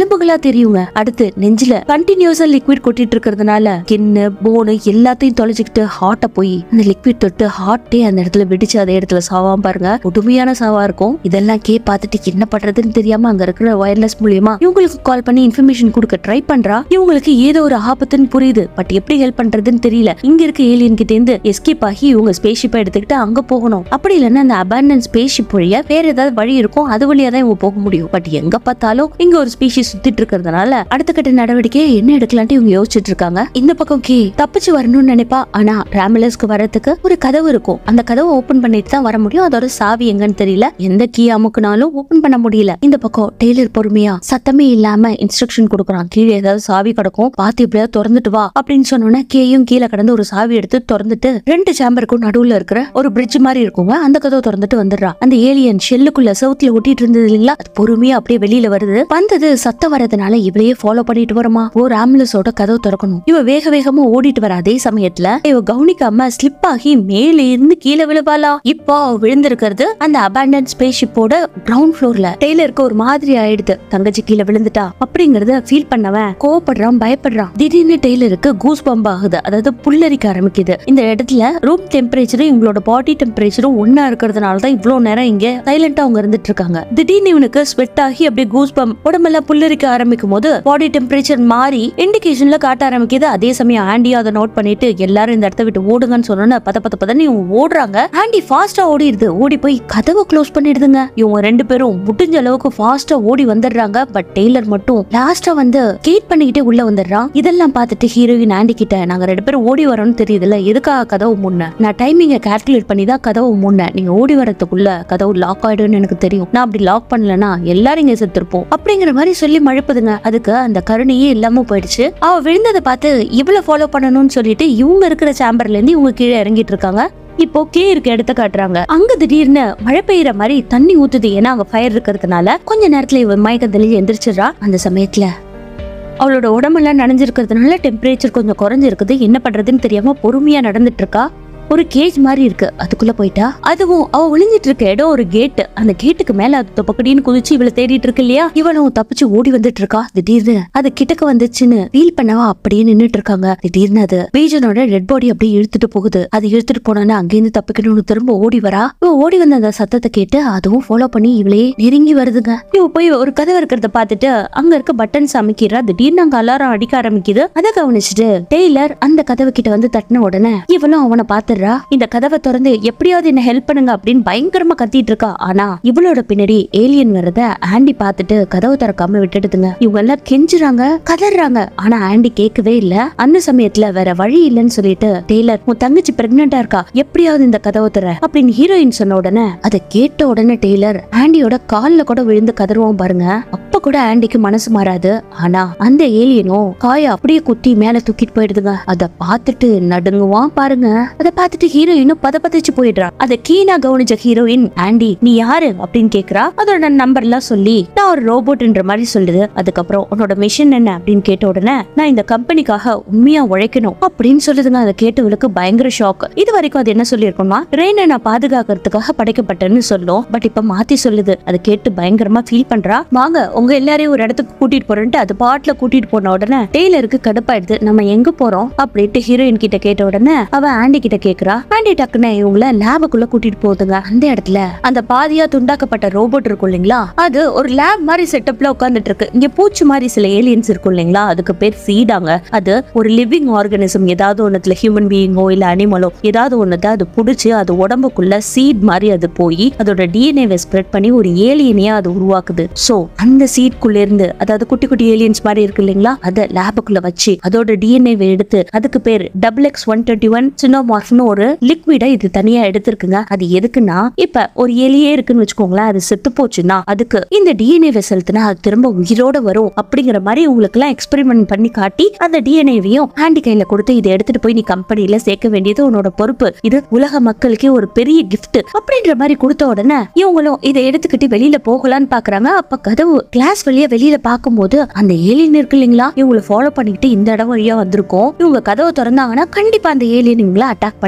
எலும்புகளா தெரியுங்க அடுத்து நெஞ்சில கண்டினியூஸா லிக்விட் கொட்டிட்டு இருக்கிறதுனால கின்னு போனு எல்லாத்தையும் தொலைச்சுக்கிட்டு ஹார்ட்ட போய் அந்த லிக்விட் தொட்டு ஹார்ட்டே அந்த இடத்துல வெடிச்சு அதே இடத்துல சாவாம பாருங்க கொடுமையான சாவா இருக்கும் இதெல்லாம் கே பார்த்துட்டு என்ன பண்றதுன்னு தெரியாம அங்க இருக்கிற வயர்லெஸ் மூலியமா இவங்களுக்கு கால் பண்ணி இன்ஃபர்மேஷன் கொடுக்க ட்ரை பண்றா இவங்களுக்கு ஏதோ ஒரு ஆபத்துன்னு புரியுது பட் எப்படி ஹெல்ப் பண்றதுன்னு தெரியல இங்க இருக்க ஏலியன் கிட்ட இருந்து எஸ்கேப் ஆகி இவங்க ஸ்பேஸ்ஷிப்பை எடுத்துக்கிட்டு அங்க போகணும் அப்படி இல்லைன்னா அந்த அபேண்டன் ஸ்பேஸ்ஷிப் வழியா வேற ஏதாவது வழி இருக்கும் அது வழியா தான் இவங்க போக முடியும் பட் எங்க பார்த்தாலும் இங்க ஒரு ஸ்பீஷிஸ் சுத்திட்டு இருக்கிறதுனால அடுத்த கட்ட நடவடிக்கையை என்ன எடுக்கலான்ட்டு இவங்க யோசிச்சுட்டு இருக்காங்க இந்த பக்கம் கே தப்பிச்சு வரணும்னு நினைப்பா ஆனா ராமலஸ்க்கு வரதுக்கு ஒரு கதவு இருக்கும் அந்த கதவை ஓபன் பண்ணிட்டு தான் வர முடியும் அதோட சாவி எங்கன்னு தெரியல எந்த கீ அமுக்குனாலும் ஓபன் பண்ண முடியல இந்த பக்கம் டெய்லர் பொறுமையா சத்தமே இல்லாம இன்ஸ்ட்ரக்ஷன் கொடுக்குறான் கீழே ஏதாவது சாவி கிடக்கும் பார்த்து எப்படியாவது திறந்துட்டு வா அப்படின்னு சொன்னோன்னே கேயும் கீழே கடந்து ஒரு சாவி எடுத்து திறந்துட்டு ரெண்டு சேம்பருக்கும் நடுவுல இருக்கிற ஒரு பிரிட்ஜ் மாதிரி இருக்குங்க அந்த கதவை திறந்துட்டு வந்துடுறா அந்த ஏலியன் ஷெல்லுக்குள்ள செவுத்துல ஒட்டிட்டு இருந்தது இல்லைங்களா அது பொறுமையா அப்படியே வெளியில வருது வந்தது சத்தம் வரதுனால இவளையே ஃபாலோ பண்ணிட்டு வரமா ஒரு ஆம்புலன்ஸோட கதவு திறக்கணும் இவ வேக வேகமா ஓடிட்டு வர அதே சமயத்துல இவ கவனிக்காம ஸ்லிப் ஆகி மேல இருந்து கீழே விழுவாளா இப்போ அவ விழுந்திருக்கிறது அந்த அபேண்டன் ஸ்பேஸ் ஷிப்போட கிரவுண்ட் ஃப்ளோர்ல டெய்லருக்கு ஒரு மாதிரி ஆயிடுது தங்கச்சி கீழே விழுந்துட்டா அப்படிங்கறத ஃபீல் பண்ணவன் கோவப்படுறான் பயப்படுறான் திடீர்னு டெய்லருக்கு கூஸ் பம்ப் ஆகுது அதாவது புல்லரிக்க ஆரம்பிக்குது இந்த இடத்துல ரூம் டெம்பரேச்சரும் இவங்களோட பாடி டெம்பரேச்சரும் ஒன்னா இருக்கிறதுனால தான் இவ்வளவு நேரம் இங்க சைலண்டா அவங்க இருந்துட்டு இருக்காங்க திடீர்னு இவனுக்கு ஸ்வெட் ஆகி அப்படியே கூஸ் பம்ப் உடம்பெல்லாம் புல்லரிக்க ஆரம்பிக்கும் போது பாடி டெம்பரேச்சர் மாறி இண்டிகேஷன்ல காட்ட ஆரம்பிக்குது அதே சமயம் ஆண்டி அதை நோட் பண்ணிட்டு எல்லாரும் இந்த இடத்த விட்டு ஓடுங்கன்னு சொன்னோன்னு பத பத பதன்னு இவங்க ஓடுறாங்க ஆண்டி ஃபாஸ்டா ஓடிடுது ஓடி போய் கதவை க்ளோஸ் பண்ணிடுதுங்க இவங்க ரெண்டு பேரும் முடிஞ்ச அளவுக்கு ஃபாஸ்டா ஓடி வந்துடுறாங்க பட் டெய்லர் மட்டும் லாஸ்டா வந்து கேட் பண்ணிக்கிட்டே உள்ள வந்துடுறான் இதெல்லாம் பார்த்துட்டு ஹீரோயின் ஆண்டி கிட்ட நாங்க ரெண்டு பேரும் ஓடி வரோம்னு தெரியுதுல்ல எதுக்காக கதவு முன்ன நான் டைமிங்க கால்குலேட் பண்ணி தான் கதவு முன்ன நீங்க ஓடி வரதுக்குள்ள கதவு லாக் ஆயிடும்னு எனக்கு தெரியும் நான் அப்படி லாக் பண்ணலனா எல்லாரும் இங்க செத்துருப்போம் அப்படிங்கிற மாதிரி சொல்லி மழுப்புதுங்க அதுக்கு அந்த கருணையே இல்லாம போயிடுச்சு அவ விழுந்ததை பார்த்து இவ்வளவு ஃபாலோ பண்ணணும்னு சொல்லிட்டு இவங்க இருக்கிற சேம்பர்ல இருந்து இவங்க கீழே இறங்கிட்டு இருக்காங்க இப்போ கே இருக்க இடத்த காட்டுறாங்க அங்க திடீர்னு மழை பெய்யற மாதிரி தண்ணி ஊத்துது ஏன்னா அங்க ஃபயர் இருக்கிறதுனால கொஞ்ச நேரத்துல இவ மயக்கம் தெளிஞ்சு எந்திரிச்சிடுறா அந்த சமயத்துல அவளோட உடம்பெல்லாம் நனைஞ்சிருக்கிறதுனால டெம்பரேச்சர் கொஞ்சம் குறைஞ்சிருக்குது என்ன பண்றதுன்னு தெரியாம பொறுமையா நடந்துட்டு இருக்கா ஒரு கேஜ் மாதிரி இருக்கு அதுக்குள்ள போயிட்டா அதுவும் அவ ஒளிஞ்சிட்டு இருக்க இடம் ஒரு கேட் அந்த கேட்டுக்கு மேல அது தொப்பக்கடின்னு குதிச்சு இவளை தேடிட்டு இருக்கு இல்லையா இவளும் தப்பிச்சு ஓடி வந்துட்டு இருக்கா திடீர்னு அது கிட்டக்க வந்துச்சுன்னு ஃபீல் பண்ணவா அப்படியே நின்னுட்டு இருக்காங்க திடீர்னு அது பீஜனோட டெட் பாடி அப்படியே இழுத்துட்டு போகுது அது இழுத்துட்டு போனோன்னு அங்கேருந்து தப்பிக்கணும்னு திரும்ப ஓடி வரா இவ ஓடி வந்த அந்த சத்தத்தை கேட்டு அதுவும் ஃபாலோ பண்ணி இவளையே நெருங்கி வருதுங்க இவ போய் ஒரு கதவு இருக்கிறத பார்த்துட்டு அங்க இருக்க பட்டன்ஸ் அமைக்கிறா திடீர்னு அங்க அலாரம் அடிக்க ஆரம்பிக்குது அதை கவனிச்சுட்டு டெய்லர் அந்த கதவு கிட்ட வந்து தட்டின உடனே இவளும் அவனை பாத்துடுறா இந்த கதவை திறந்து எப்படியாவது என்ன ஹெல்ப் பண்ணுங்க அப்படின்னு பயங்கரமா கத்திட்டு இருக்கா ஆனா இவளோட பின்னாடி ஏலியன் வரத ஆண்டி பார்த்துட்டு கதவு திறக்காம விட்டுடுதுங்க இவங்க எல்லாம் கெஞ்சுறாங்க கதறாங்க ஆனா ஆண்டி கேட்கவே இல்ல அந்த சமயத்துல வேற வழி இல்லைன்னு சொல்லிட்டு டெய்லர் உன் தங்கச்சி பிரெக்னெண்டா இருக்கா எப்படியாவது இந்த கதவை தர அப்படின்னு ஹீரோயின் சொன்ன உடனே அதை கேட்ட உடனே டெய்லர் ஆண்டியோட கால்ல கூட விழுந்து கதறுவோம் பாருங்க அப்ப கூட ஆண்டிக்கு மனசு மாறாது ஆனா அந்த ஏலியனும் காய அப்படியே குத்தி மேல தூக்கிட்டு போயிடுதுங்க அத பார்த்துட்டு நடுங்குவான் பாருங்க அத பார்த்துட்டு ஹீரோயினும் பத பதச்சு போயிடுறா அத கீனா கவனிச்ச ஹீரோயின் ஆண்டி நீ யாரு அப்படின்னு கேக்குறா அதோட நம்பர் எல்லாம் சொல்லி நான் ஒரு ரோபோட்ன்ற மாதிரி சொல்லுது அதுக்கப்புறம் உன்னோட மிஷன் என்ன அப்படின்னு கேட்ட உடனே நான் இந்த கம்பெனிக்காக உண்மையா உழைக்கணும் அப்படின்னு சொல்லுதுங்க அதை கேட்டவளுக்கு பயங்கர ஷாக் இது வரைக்கும் அது என்ன சொல்லியிருக்கோம்னா ரெயினை நான் பாதுகாக்கிறதுக்காக படைக்கப்பட்டேன்னு சொல்லும் பட் இப்ப மாத்தி சொல்லுது அதை கேட்டு பயங்கரமா ஃபீல் பண்றா வாங்க உங்க எல்லாரையும் ஒரு இடத்துக்கு கூட்டிட்டு போறேன்ட்டு அது பாட்டுல கூட்டிட்டு போன உடனே டெய்லருக்கு கடுப்பாயிடுது நம்ம எங்க போறோம் அப்படின்ட்டு ஹீரோயின் கிட்ட கேட்ட உடனே அவ ஆண்டி கிட்ட கேக்குறா ஆண்டி டக்குன்னு இவங்கள லேபுக்குள்ள கூட்டிட்டு போகுதுங்க அந்த இடத்துல அந்த பாதியா துண்டாக்கப்பட்ட ரோபோட் இருக்கும் இல்லைங்களா அது ஒரு லேப் மாதிரி செட்டப்ல உட்கார்ந்துட்டு இருக்கு இங்க பூச்சி மாதிரி சில ஏலியன்ஸ் இருக்கும் இல்லைங்களா அதுக்கு பேர் சீடாங்க அது ஒரு லிவிங் ஆர்கனிசம் ஏதாவது ஒண்ணுத்துல ஹியூமன் பீயிங்கோ இல்ல அனிமலோ ஏதாவது ஒண்ணுத அது புடிச்சு அது உடம்புக்குள்ள சீட் மாதிரி அது போய் அதோட டிஎன்ஏவை ஸ்ப்ரெட் பண்ணி ஒரு ஏலியனையா அது உருவாக்குது சோ அந்த சீட்குள்ள இருந்து அதாவது குட்டி குட்டி ஏலியன்ஸ் மாதிரி இருக்கு இல்லைங்களா அதை லேபுக்குள்ள வச்சு அதோட டிஎன்ஏவை எடுத்து அதுக்கு பேர் double X one twenty one சினோமார்ஃப்னு ஒரு லிக்விடை இது தனியா எடுத்திருக்குங்க அது எதுக்குன்னா இப்ப ஒரு எலியே இருக்குன்னு வச்சுக்கோங்களேன் அது செத்து போச்சுன்னா அதுக்கு இந்த டிஎன்ஏ செலுத்தினா அது திரும்ப உயிரோட வரும் அப்படிங்கிற மாதிரி உங்களுக்கு எல்லாம் எக்ஸ்பெரிமெண்ட் பண்ணி காட்டி அந்த டிஎன்ஏவையும் ஹேண்டி கையில கொடுத்து இதை எடுத்துட்டு போய் நீ கம்பெனில சேர்க்க வேண்டியது உன்னோட பொறுப்பு இது உலக மக்களுக்கே ஒரு பெரிய கிஃப்ட் அப்படின்ற மாதிரி கொடுத்த உடனே இவங்களும் இதை எடுத்துக்கிட்டு வெளியில போகலான்னு பாக்குறாங்க அப்ப கதவு கிளாஸ் வழியா வெளியில பார்க்கும்போது அந்த ஏலியன் இருக்கு இல்லைங்களா இவங்களை ஃபாலோ பண்ணிக்கிட்டு இந்த இடம் வழியா வந்திருக்கோம் இவங்க கதவை திறந்தாங்கன்னா கண்டிப்பா அந்த ஏலியன் இவங்கள அட்டாக் பண்ணி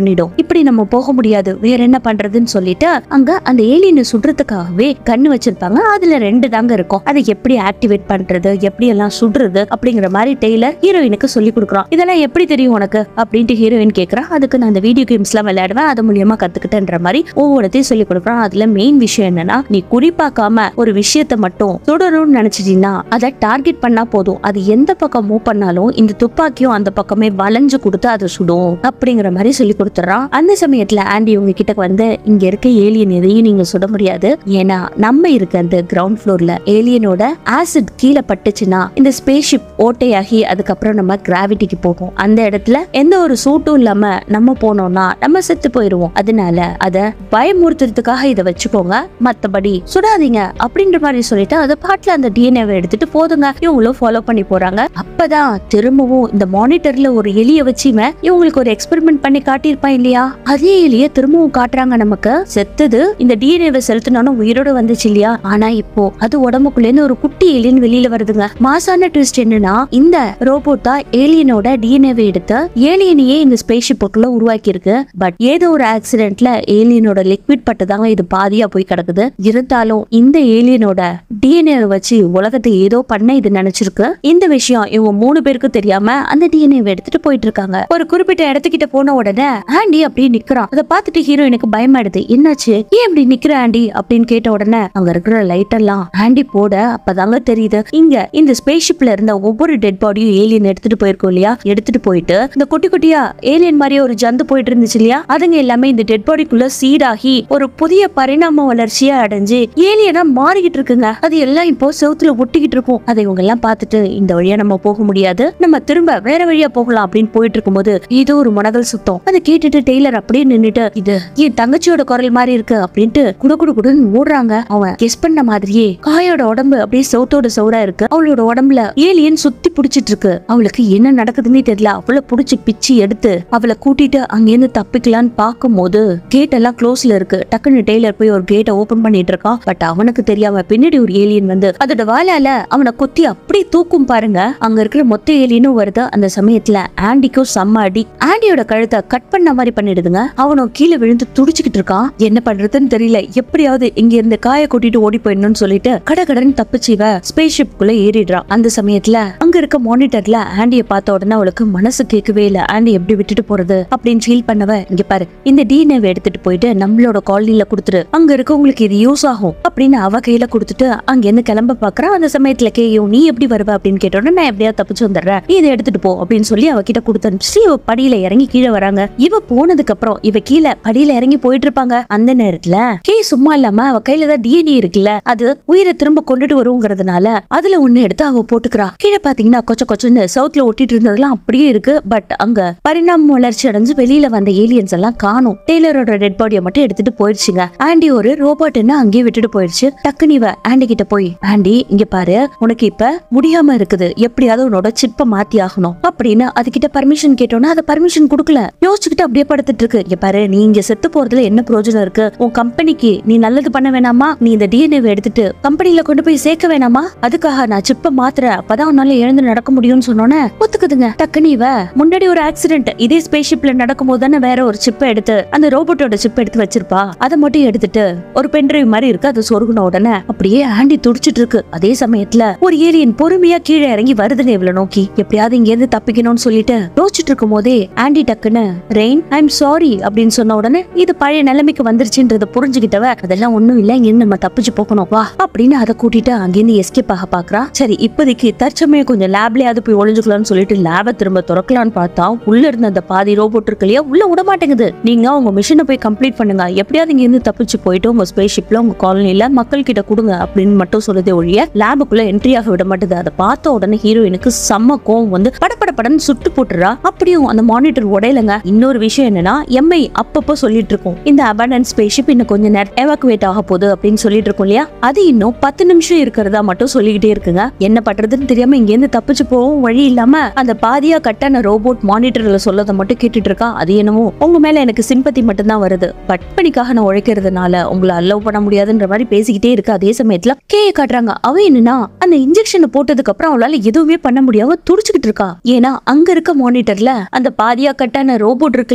பண்ணிடும் இப்படி நம்ம போக முடியாது வேற என்ன பண்றதுன்னு சொல்லிட்டு அங்க அந்த ஏலியனை சுடுறதுக்காகவே கண்ணு வச்சிருப்பாங்க அதுல ரெண்டு தாங்க இருக்கும் அதை எப்படி ஆக்டிவேட் பண்றது எப்படி எல்லாம் சுடுறது அப்படிங்கிற மாதிரி டெய்லர் ஹீரோயினுக்கு சொல்லி கொடுக்குறான் இதெல்லாம் எப்படி தெரியும் உனக்கு அப்படின்ட்டு ஹீரோயின் கேக்குறா அதுக்கு நான் அந்த வீடியோ கேம்ஸ் எல்லாம் விளையாடுவேன் அது மூலியமா கத்துக்கிட்டேன்ற மாதிரி ஒவ்வொருத்தையும் சொல்லி கொடுக்குறான் அதுல மெயின் விஷயம் என்னன்னா நீ குறிப்பாக்காம ஒரு விஷயத்த மட்டும் சுடணும்னு நினைச்சிட்டீங்கன்னா அதை டார்கெட் பண்ணா போதும் அது எந்த பக்கம் மூவ் பண்ணாலும் இந்த துப்பாக்கியும் அந்த பக்கமே வளைஞ்சு கொடுத்து அதை சுடும் அப்படிங்கிற மாதிரி சொல்லி கொடுத்துறான் அந்த சமயத்துல ஆண்டி உங்க கிட்ட வந்து இங்க இருக்க ஏலியன் எதையும் நீங்க சுட முடியாது ஏன்னா நம்ம இருக்க அந்த கிரவுண்ட் ஃப்ளோர்ல ஏலியனோட ஆசிட் கீழே பட்டுச்சுன்னா இந்த ஸ்பேஸ் ஷிப் ஓட்டையாகி அதுக்கப்புறம் நம்ம கிராவிட்டிக்கு போகும் அந்த இடத்துல எந்த ஒரு சூட்டும் இல்லாம நம்ம போனோம்னா நம்ம செத்து போயிருவோம் அதனால அத பயமுறுத்துறதுக்காக இதை வச்சுக்கோங்க மத்தபடி சுடாதீங்க அப்படின்ற மாதிரி சொல்லிட்டு அது பாட்டுல அந்த டிஎன்ஏவை எடுத்துட்டு போதுங்க இவங்களும் ஃபாலோ பண்ணி போறாங்க அப்பதான் திரும்பவும் இந்த மானிட்டர்ல ஒரு எலிய வச்சுமே இவங்களுக்கு ஒரு எக்ஸ்பெரிமெண்ட் பண்ணி காட்டியிருப்பான் இல்லையா அதே எலிய திரும்பவும் காட்டுறாங்க நமக்கு செத்தது இந்த டிஎன்ஏவை செலுத்தினாலும் உயிரோட வந்துச்சு இல்லையா ஆனா இப்போ அது உடம்புக்குள்ள இருந்து ஒரு குட்டி ஏலியன் வெளியில வருதுங்க மாசான ட்விஸ்ட் என்னன்னா இந்த ரோபோட் தான் ஏலியனோட டிஎன்ஏவை எடுத்து ஏலியனையே இந்த ஸ்பேஸ் ஷிப்புக்குள்ள உருவாக்கி இருக்கு பட் ஏதோ ஒரு ஆக்சிடென்ட்ல ஏலியனோட லிக்விட் பட்டுதாங்க இது பாதியா போய் கிடக்குது இருந்தாலும் இந்த ஏலியனோட டிஎன்ஏ வச்சு உலகத்தை ஏதோ பண்ண இது நினைச்சிருக்கு இந்த விஷயம் இவங்க மூணு பேருக்கு தெரியாம அந்த டிஎன்ஏ எடுத்துட்டு போயிட்டு இருக்காங்க ஒரு குறிப்பிட்ட இடத்துக்கிட்ட போன உடனே ஆண்டி அப்படியே நிக்கிறான் அதை பார்த்துட்டு ஹீரோயினுக்கு பயமாயிடுது என்னாச்சு ஏன் இப்படி நிக்கிற ஆண்டி அப்படின்னு கேட்ட உடனே அங்க இருக்கிற லைட் எல்லாம் ஆண்டி போட அப்பதாங்க தெரியுது இங்க இந்த ஸ்பேஸ் ஷிப்ல இருந்த ஒவ்வொரு டெட் பாடியும் ஏலியன் எடுத்துட்டு போயிருக்கோம் இல்லையா எடுத்துட்டு போயிட்டு இந்த குட்டி குட்டியா ஏலியன் மாதிரியே ஒரு ஜந்து போயிட்டு இருந்துச்சு இல்லையா அதுங்க எல்லாமே இந்த டெட் பாடிக்குள்ள சீடாகி ஒரு புதிய பரிணாம வளர்ச்சியா அடைஞ்சு ஏலியனா மாறிக்கிட்டு இருக்குங்க அது எல்லாம் இப்போ செவுத்துல ஒட்டிக்கிட்டு இருக்கும் அதை இவங்க எல்லாம் பார்த்துட்டு இந்த வழியா நம்ம போக முடியாது நம்ம திரும்ப வேற வழியா போகலாம் அப்படின்னு போயிட்டு இருக்கும்போது ஏதோ ஒரு முனகல் சுத்தம் அதை கேட்டுட்டு டெய்லர் அப்படியே நின்னுட்டு இது என் தங்கச்சியோட குரல் மாதிரி இருக்கு அப்படின்ட்டு குடு குடு குடுன்னு ஓடுறாங்க அவன் கெஸ் பண்ண மாதிரியே காயோட உடம்பு அப்படியே சவுத்தோட சவுரா இருக்கு அவளோட உடம்புல ஏலியன் சுத்தி புடிச்சிட்டு இருக்கு அவளுக்கு என்ன நடக்குதுன்னே தெரியல அவளை புடிச்சு பிச்சு எடுத்து அவளை கூட்டிட்டு அங்கிருந்து தப்பிக்கலான்னு பார்க்கும்போது கேட் எல்லாம் க்ளோஸ்ல இருக்கு டக்குன்னு டெய்லர் போய் ஒரு கேட்டை ஓபன் பண்ணிட்டு இருக்கான் பட் அவனுக்கு தெரியாம பின்னாடி ஒரு ஏலியன் வந்து அதோட வாளால அவனை குத்தி அப்படியே தூக்கும் பாருங்க அங்க இருக்கிற மொத்த ஏலியனும் வருது அந்த சமயத்துல ஆண்டிக்கும் செம்ம அடி ஆண்டியோட கழுத்தை கட் பண்ண மாதிரி பண்ணிடுதுங்க அவனும் கீழே விழுந்து துடிச்சுக்கிட்டு இருக்கான் என்ன பண்றதுன்னு தெரியல எப்படியாவது இங்க இருந்து காய கூட்டிட்டு ஓடி போயிடணும்னு சொல்லிட்டு கடகடன்னு தப்பிச்சு இவ ஸ்பேஸ் ஷிப்குள்ள ஏறிடுறான் அந்த சமயத்துல அங்க இருக்க மானிட்டர்ல ஆண்டிய பார்த்த உடனே அவளுக்கு மனசு கேட்கவே இல்ல ஆண்டி எப்படி விட்டுட்டு போறது அப்படின்னு ஃபீல் பண்ணவ இங்க பாரு இந்த டிஎன்ஏவை எடுத்துட்டு போயிட்டு நம்மளோட காலனில கொடுத்துரு அங்க இருக்கவங்களுக்கு இது யூஸ் ஆகும் அப்படின்னு அவ கையில கொடுத்துட்டு அங்க இருந்து கிளம்ப பாக்குறான் அந்த சமயத்துல கேயும் நீ எப்படி வருவ அப்படின்னு கேட்ட உடனே நான் எப்படியா தப்பிச்சு வந்துடுறேன் நீ இதை எடுத்துட்டு போ அப்படின்னு சொல்லி அவ கிட்ட கொடுத்து அனுப்பிச்சு இவ படியில இறங்கி கீழே வராங்க இவ போனதுக்கு அப்புறம் இவ கீழே படியில இறங்கி போயிட்டு இருப்பாங்க அந்த நேரத்துல கே சும்மா இல்லாம அவ கையில தான் டிஎன்ஏ இருக்குல்ல அது உயிரை திரும்ப கொண்டுட்டு வருங்கிறதுனால அதுல ஒண்ணு எடுத்து அவ போட்டுக்கிறா கீழே பாத்தீங்கன்னா கொச்ச கொச்சன்னு சவுத்ல ஒட்டிட்டு இருந்ததெல்லாம் அப்படியே இருக்கு பட் அங்க பரிணாம வளர்ச்சி அடைஞ்சு வெளியில வந்த ஏலியன்ஸ் எல்லாம் காணும் டெய்லரோட டெட் பாடியை மட்டும் எடுத்துட்டு போயிடுச்சுங்க ஆண்டி ஒரு ரோபோட்னு அங்கேயே விட்டுட்டு போயிடுச்சு டக்குனு இவ ஆண்டி கிட்ட போய் ஆண்டி இங்க பாரு உனக்கு இப்ப முடியாம இருக்குது எப்படியாவது உன்னோட சிப்பை மாத்தி ஆகணும் அப்படின்னு அதுகிட்ட பர்மிஷன் கேட்டோன்னா அது பர்மிஷன் கொடுக்கல யோசிச்சுக்கிட்டு அப்படியே படுத்துட்டு இருக்கு இங்க பாரு நீ இங்க செத்து போறதுல என்ன பிரயோஜனம் இருக்கு உன் கம்பெனிக்கு நீ நல்லது பண்ண வேணாமா நீ இந்த டிஎன்ஏ எடுத்துட்டு கம்பெனில கொண்டு போய் சேர்க்க வேணாமா அதுக்காக நான் சிப்ப மாத்துறேன் அப்பதான் உன்னால எழுந்து நடக்க முடியும்னு சொன்னோன்னே ஒத்துக்குதுங்க டக்குனு இவ முன்னாடி ஒரு ஆக்சிடென்ட் இதே ஸ்பேஸ் ஷிப்ல நடக்கும்போது தானே வேற ஒரு சிப்பை எடுத்து அந்த ரோபோட்டோட சிப் எடுத்து வச்சிருப்பா அதை மட்டும் எடுத்துட்டு ஒரு பென்ட்ரைவ் மாதிரி இருக்கு அது சொருகுன உடனே அப்படியே ஆண்டி துடிச்சிட்டு இருக்கு அதே சமயத்துல ஒரு ஏலியன் பொறுமையா கீழே இறங்கி வருதுன்னு இவ்வளவு நோக்கி எப்படியாவது இங்க இருந்து தப்பிக்கணும்னு சொல்லிட்டு யோசிச்சுட்டு இருக்கும் போதே ஆண்டி டக்குன்னு ரெயின் ஐ எம் சாரி அப்படின்னு சொன்ன உடனே இது பழைய நிலைமைக்கு வந்துருச்சுன்றத புரிஞ்சுக்கிட்டவ அதெல்லாம் ஒண்ணும் இல்ல இங்க நம்ம தப்பிச்சு போகணும் வா அப்படின்னு அதை கூட்டிட்டு அங்கிருந்து எஸ்கேப் ஆக பாக்குறா சரி இப்போதைக்கு தற்சமயம் கொஞ்சம் லேப்லயாவது போய் ஒளிஞ்சுக்கலாம்னு சொல்லிட்டு லேபை திரும்ப திறக்கலாம்னு பார்த்தா உள்ள இருந்த அந்த பாதி ரோபோட் இருக்கு இல்லையா உள்ள விட மாட்டேங்குது நீங்க உங்க மிஷனை போய் கம்ப்ளீட் பண்ணுங்க எப்படியாவது இங்க இருந்து தப்பிச்சு போயிட்டு உங்க ஸ்பேஸ் ஷிப்ல உங்க காலனில மக்கள் கிட்ட கொடுங்க அப்படின்னு மட்டும் சொல்லுதே ஒழிய லேபுக்குள்ள என்ட்ரி ஆக விட மாட்டேது அதை பார்த்த உடனே ஹீரோயினுக்கு செம்ம கோவம் வந்து படபட படன்னு சுட்டு போட்டுறா அப்படியும் அந்த மானிட்டர் உடையலங்க இன்னொரு விஷயம் என்னன்னா எம்ஐ அப்பப்போ சொல்லிட்டு இருக்கும் இந்த அபண்டன்ஸ் ஸ்பேஸ்ஷிப் இன்னும் கொஞ்ச நேரம் எவாக்குவேட் ஆக போகுது அப்படின்னு சொல்லிட்டு இருக்கோம் இல்லையா அது இன்னும் பத்து நிமிஷம் இருக்கிறதா மட்டும் சொல்லிக்கிட்டே இருக்குங்க என்ன பண்றதுன்னு தெரியாம இங்க இருந்து தப்பிச்சு போகவும் வழி இல்லாம அந்த பாதியா கட்டான ரோபோட் மானிட்டர்ல சொல்லதை மட்டும் கேட்டுட்டு இருக்கா அது என்னமோ உங்க மேல எனக்கு சிம்பத்தி மட்டும்தான் வருது பட்பணிக்காக நான் உழைக்கிறதுனால உங்களை அலோவ் பண்ண முடியாதுன்ற மாதிரி பேசிக்கிட்டே இருக்கு அதே சமயத்துல கேய காட்டுறாங்க அவ என்னன்னா அந்த இன்ஜெக்ஷனை போட்டதுக்கு அப்புறம் அவளால எதுவுமே பண்ண முடியாம துடிச்சுக்கிட்டு இருக்கா ஏன்னா அங்க இருக்க மானிட்டர்ல அந்த பாதியா கட்டான ரோபோட் இருக்கு